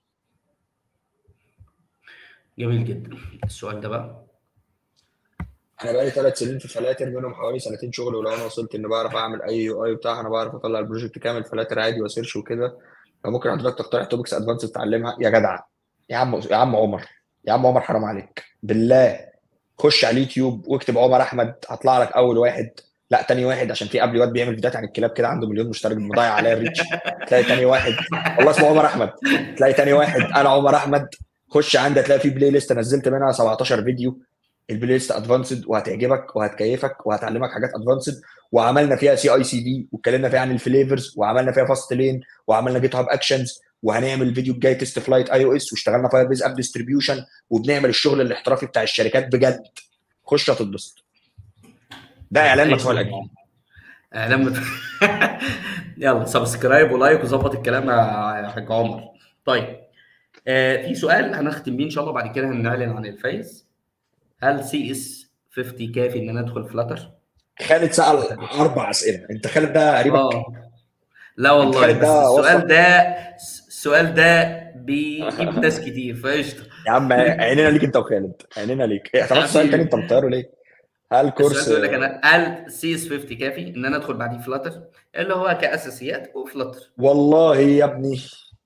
A: جميل جدا السؤال ده بقى
B: انا بقالي ثلاث سنين في فلاتر منهم حوالي سنتين شغل ولو انا وصلت ان بعرف اعمل اي يو اي بتاع انا بعرف اطلع البروجكت كامل فلاتر عادي واسيرش وكده فممكن حضرتك تقترح توبكس ادفانس تتعلمها يا جدع يا عم يا عم عمر يا عم عمر حرام عليك بالله خش على اليوتيوب واكتب عمر احمد هطلع لك اول واحد لا تاني واحد عشان في قبل واد بيعمل فيديوهات عن الكلاب كده عنده مليون مشترك مضيع عليا الريتش تلاقي تاني واحد والله اسمه عمر احمد تلاقي تاني واحد انا عمر احمد خش عندي هتلاقي في بلاي ليست نزلت منها 17 فيديو البلاي ليست ادفانسد وهتعجبك وهتكيفك وهتعلمك حاجات ادفانسد وعملنا فيها سي اي سي دي واتكلمنا فيها عن الفليفرز وعملنا فيها فاست لين وعملنا جيت هاب اكشنز وهنعمل الفيديو الجاي تيست فلايت اي او اس واشتغلنا فاير بيز اب ديستريبيوشن وبنعمل الشغل الاحترافي بتاع الشركات بجد خش هتتبسط ده اعلان مدفوع الاجر
A: اعلان مت... يلا سبسكرايب ولايك وظبط الكلام يا حاج عمر طيب آه في سؤال هنختم بيه ان شاء الله بعد كده هنعلن عن الفايز هل سي اس 50 كافي ان انا ادخل فلاتر؟
B: خالد سال اربع اسئله انت خالد ده قريبك
A: اه لا والله
B: خالد
A: بس
B: ده
A: السؤال
B: وصل.
A: ده السؤال ده بيجيب ناس كتير فقشطه
B: يا عم عينينا ليك انت وخالد عينينا ليك إيه، اعترفت سؤال تاني انت مطيره ليه؟ هل
A: السؤال
B: كورس
A: بيقول لك انا هل سي اس 50 كافي ان انا ادخل بعديه فلاتر اللي هو كاساسيات وفلاتر
B: والله يا ابني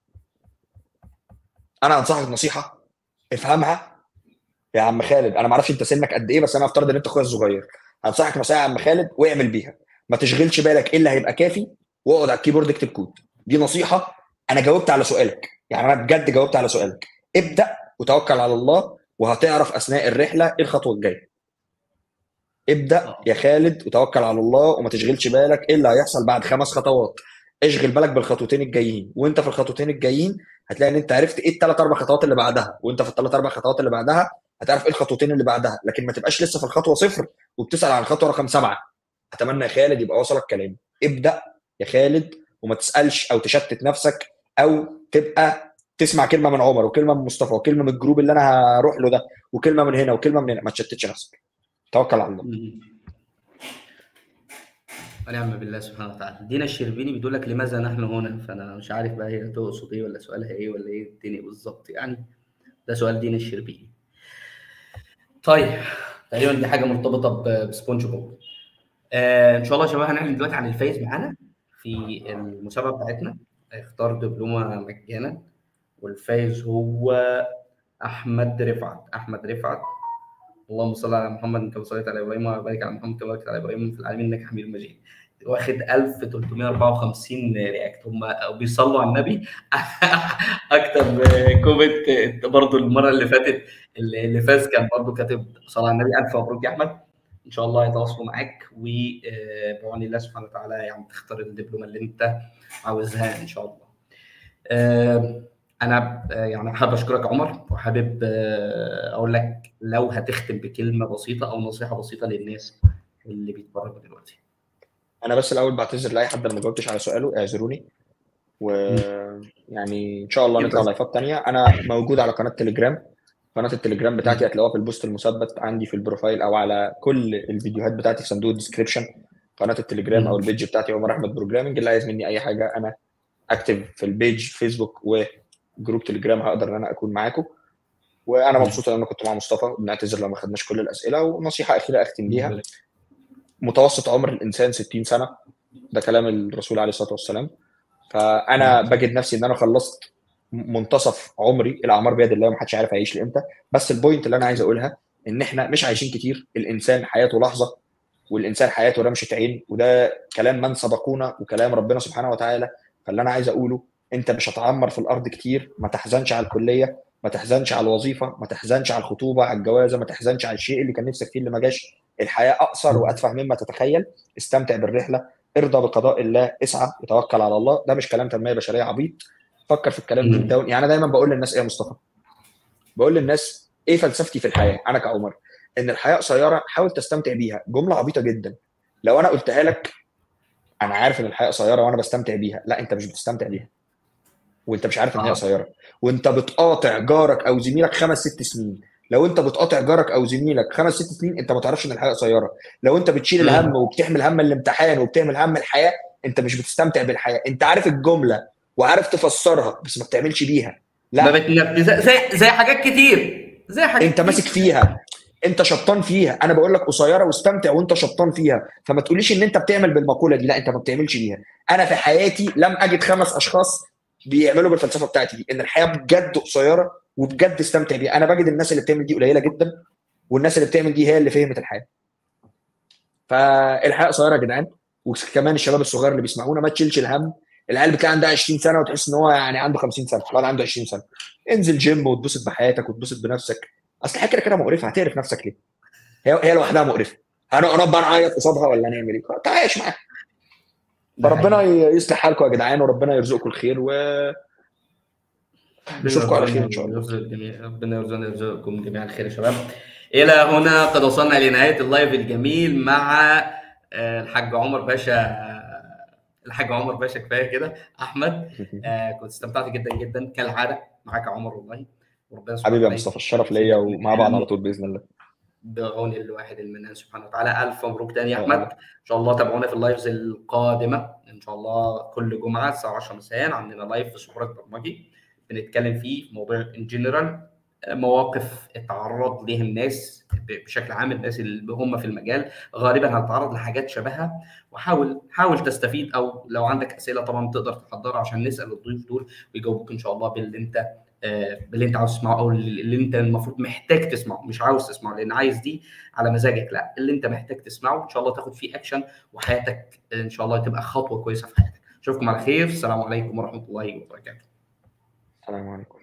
B: انا انصحك نصيحه افهمها يا عم خالد انا ما اعرفش انت سنك قد ايه بس انا افترض ان انت اخويا الصغير انصحك نصيحه يا عم خالد واعمل بيها ما تشغلش بالك ايه اللي هيبقى كافي واقعد على الكيبورد اكتب كود دي نصيحه انا جاوبت على سؤالك يعني انا بجد جاوبت على سؤالك ابدا وتوكل على الله وهتعرف اثناء الرحله ايه الخطوه الجايه ابدا يا خالد وتوكل على الله وما تشغلش بالك ايه اللي هيحصل بعد خمس خطوات اشغل بالك بالخطوتين الجايين وانت في الخطوتين الجايين هتلاقي ان انت عرفت ايه الثلاث اربع خطوات اللي بعدها وانت في الثلاث اربع خطوات اللي بعدها هتعرف ايه الخطوتين اللي بعدها لكن ما تبقاش لسه في الخطوه صفر وبتسال عن الخطوه رقم سبعه اتمنى يا خالد يبقى وصلك كلامي ابدا يا خالد وما تسالش او تشتت نفسك او تبقى تسمع كلمه من عمر وكلمه من مصطفى وكلمه من الجروب اللي انا هروح له ده وكلمه من هنا وكلمه من هنا ما تشتتش نفسك توكل على الله
A: ونعم بالله سبحانه وتعالى دينا الشربيني بتقول لك لماذا نحن هنا فانا مش عارف بقى هي تقصد ايه ولا سؤالها ايه ولا ايه الدنيا بالظبط يعني ده سؤال دينا الشربيني طيب تقريبا دي حاجه مرتبطه ب- بسبونج بوب آه ان شاء الله يا شباب هنعلن دلوقتي عن الفايز معانا في المسابقه بتاعتنا اختار دبلومه مجانا والفايز هو احمد رفعت احمد رفعت اللهم صل على محمد كما صليت على ابراهيم وبارك على محمد كما باركت على ابراهيم في العالمين انك حميد مجيد واخد 1354 رياكت هم بيصلوا على النبي اكتر كومنت برضه المره اللي فاتت اللي فاز كان برضه كاتب صلاه على النبي الف مبروك يا احمد ان شاء الله يتواصلوا معاك وبعون الله سبحانه وتعالى يعني تختار الدبلومه اللي انت عاوزها ان شاء الله. آه، انا آه، يعني حابب اشكرك عمر وحابب آه، اقول لك لو هتختم بكلمه بسيطه او نصيحه بسيطه للناس اللي بيتفرجوا دلوقتي.
B: انا بس الاول بعتذر لاي حد انا ما جاوبتش على سؤاله اعذروني ويعني ان شاء الله نطلع لايفات تانية انا موجود على قناه تليجرام قناه التليجرام بتاعتي هتلاقوها في البوست المثبت عندي في البروفايل او على كل الفيديوهات بتاعتي في صندوق الديسكربشن قناه التليجرام او البيج بتاعتي عمر احمد بروجرامنج اللي عايز مني اي حاجه انا اكتب في البيج فيسبوك وجروب تليجرام هقدر ان انا اكون معاكم وانا مبسوط ان انا كنت مع مصطفى بنعتذر لو ما خدناش كل الاسئله ونصيحه اخيره اختم بيها متوسط عمر الانسان 60 سنه ده كلام الرسول عليه الصلاه والسلام فانا بجد نفسي ان انا خلصت منتصف عمري الاعمار بيد الله ومحدش عارف هيعيش لامتى بس البوينت اللي انا عايز اقولها ان احنا مش عايشين كتير الانسان حياته لحظه والانسان حياته رمشه عين وده كلام من سبقونا وكلام ربنا سبحانه وتعالى فاللي انا عايز اقوله انت مش هتعمر في الارض كتير ما تحزنش على الكليه ما تحزنش على الوظيفه ما تحزنش على الخطوبه على الجوازه ما تحزنش على الشيء اللي كان نفسك فيه اللي ما جاش الحياه اقصر واتفه مما تتخيل استمتع بالرحله ارضى بقضاء الله اسعى وتوكل على الله ده مش كلام تنميه بشريه عبيط فكر في الكلام ديب داون يعني انا دايما بقول للناس ايه يا مصطفى بقول للناس ايه فلسفتي في الحياه انا كعمر ان الحياه قصيره حاول تستمتع بيها جمله عبيطه جدا لو انا قلتها لك انا عارف ان الحياه قصيره وانا بستمتع بيها لا انت مش بتستمتع بيها وانت مش عارف ان هي
A: آه.
B: قصيره وانت بتقاطع جارك او زميلك خمس ست سنين لو انت بتقاطع جارك او زميلك خمس ست سنين انت ما تعرفش ان الحياه قصيره لو انت بتشيل
A: مم.
B: الهم وبتحمل هم الامتحان وبتحمل هم الحياه انت مش بتستمتع بالحياه انت عارف الجمله وعارف تفسرها بس ما بتعملش بيها
A: ما
B: لا
A: بتنفذ زي زي حاجات كتير زي حاجات
B: انت ماسك
A: كتير.
B: فيها انت شبطان فيها انا بقول لك قصيره واستمتع وانت شبطان فيها فما تقوليش ان انت بتعمل بالمقوله دي لا انت ما بتعملش بيها انا في حياتي لم اجد خمس اشخاص بيعملوا بالفلسفه بتاعتي دي ان الحياه بجد قصيره وبجد استمتع بيها انا بجد الناس اللي بتعمل دي قليله جدا والناس اللي بتعمل دي هي اللي فهمت الحياه فالحياه قصيره يا جدعان وكمان الشباب الصغير اللي بيسمعونا ما تشيلش الهم العيال بتلاقي عندها 20 سنه وتحس ان هو يعني عنده 50 سنه الواد عنده 20 سنه انزل جيم وتبسط بحياتك وتبسط بنفسك اصل الحياه كده كده مقرفه هتعرف نفسك ليه؟ هي هي لوحدها مقرفه هنقعد بقى نعيط قصادها ولا نعمل ايه؟ تعايش معاها فربنا يصلح حالكم يا جدعان وربنا يرزقكم الخير و نشوفكم على خير ان شاء الله
A: يرزق الجميع ربنا يرزقنا يرزقكم جميعا خير يا شباب الى هنا قد وصلنا لنهايه اللايف الجميل مع آه، الحاج عمر باشا آه، الحاج عمر باشا كفايه كده احمد آه، كنت استمتعت جدا جدا كالعاده معاك يا عمر والله وربنا سبحانه
B: حبيبي يا
A: وتعالى
B: مصطفى الشرف ليا ومع بعض على طول باذن الله
A: بعون الواحد المنان سبحانه وتعالى الف مبروك تاني يا
B: آه.
A: احمد ان شاء الله تابعونا في اللايفز القادمه ان شاء الله كل جمعه الساعه 10 مساء عندنا لايف في سبورت برمجي بنتكلم فيه في موضوع ان جنرال مواقف اتعرض ليها الناس بشكل عام الناس اللي هم في المجال غالبا هتتعرض لحاجات شبهها وحاول حاول تستفيد او لو عندك اسئله طبعا تقدر تحضرها عشان نسال الضيوف دول ويجاوبوك ان شاء الله باللي انت آه، باللي انت عاوز تسمعه او اللي انت المفروض محتاج تسمعه مش عاوز تسمعه لان عايز دي على مزاجك لا اللي انت محتاج تسمعه ان شاء الله تاخد فيه اكشن وحياتك ان شاء الله تبقى خطوه كويسه في حياتك اشوفكم على خير السلام عليكم ورحمه الله وبركاته
B: السلام عليكم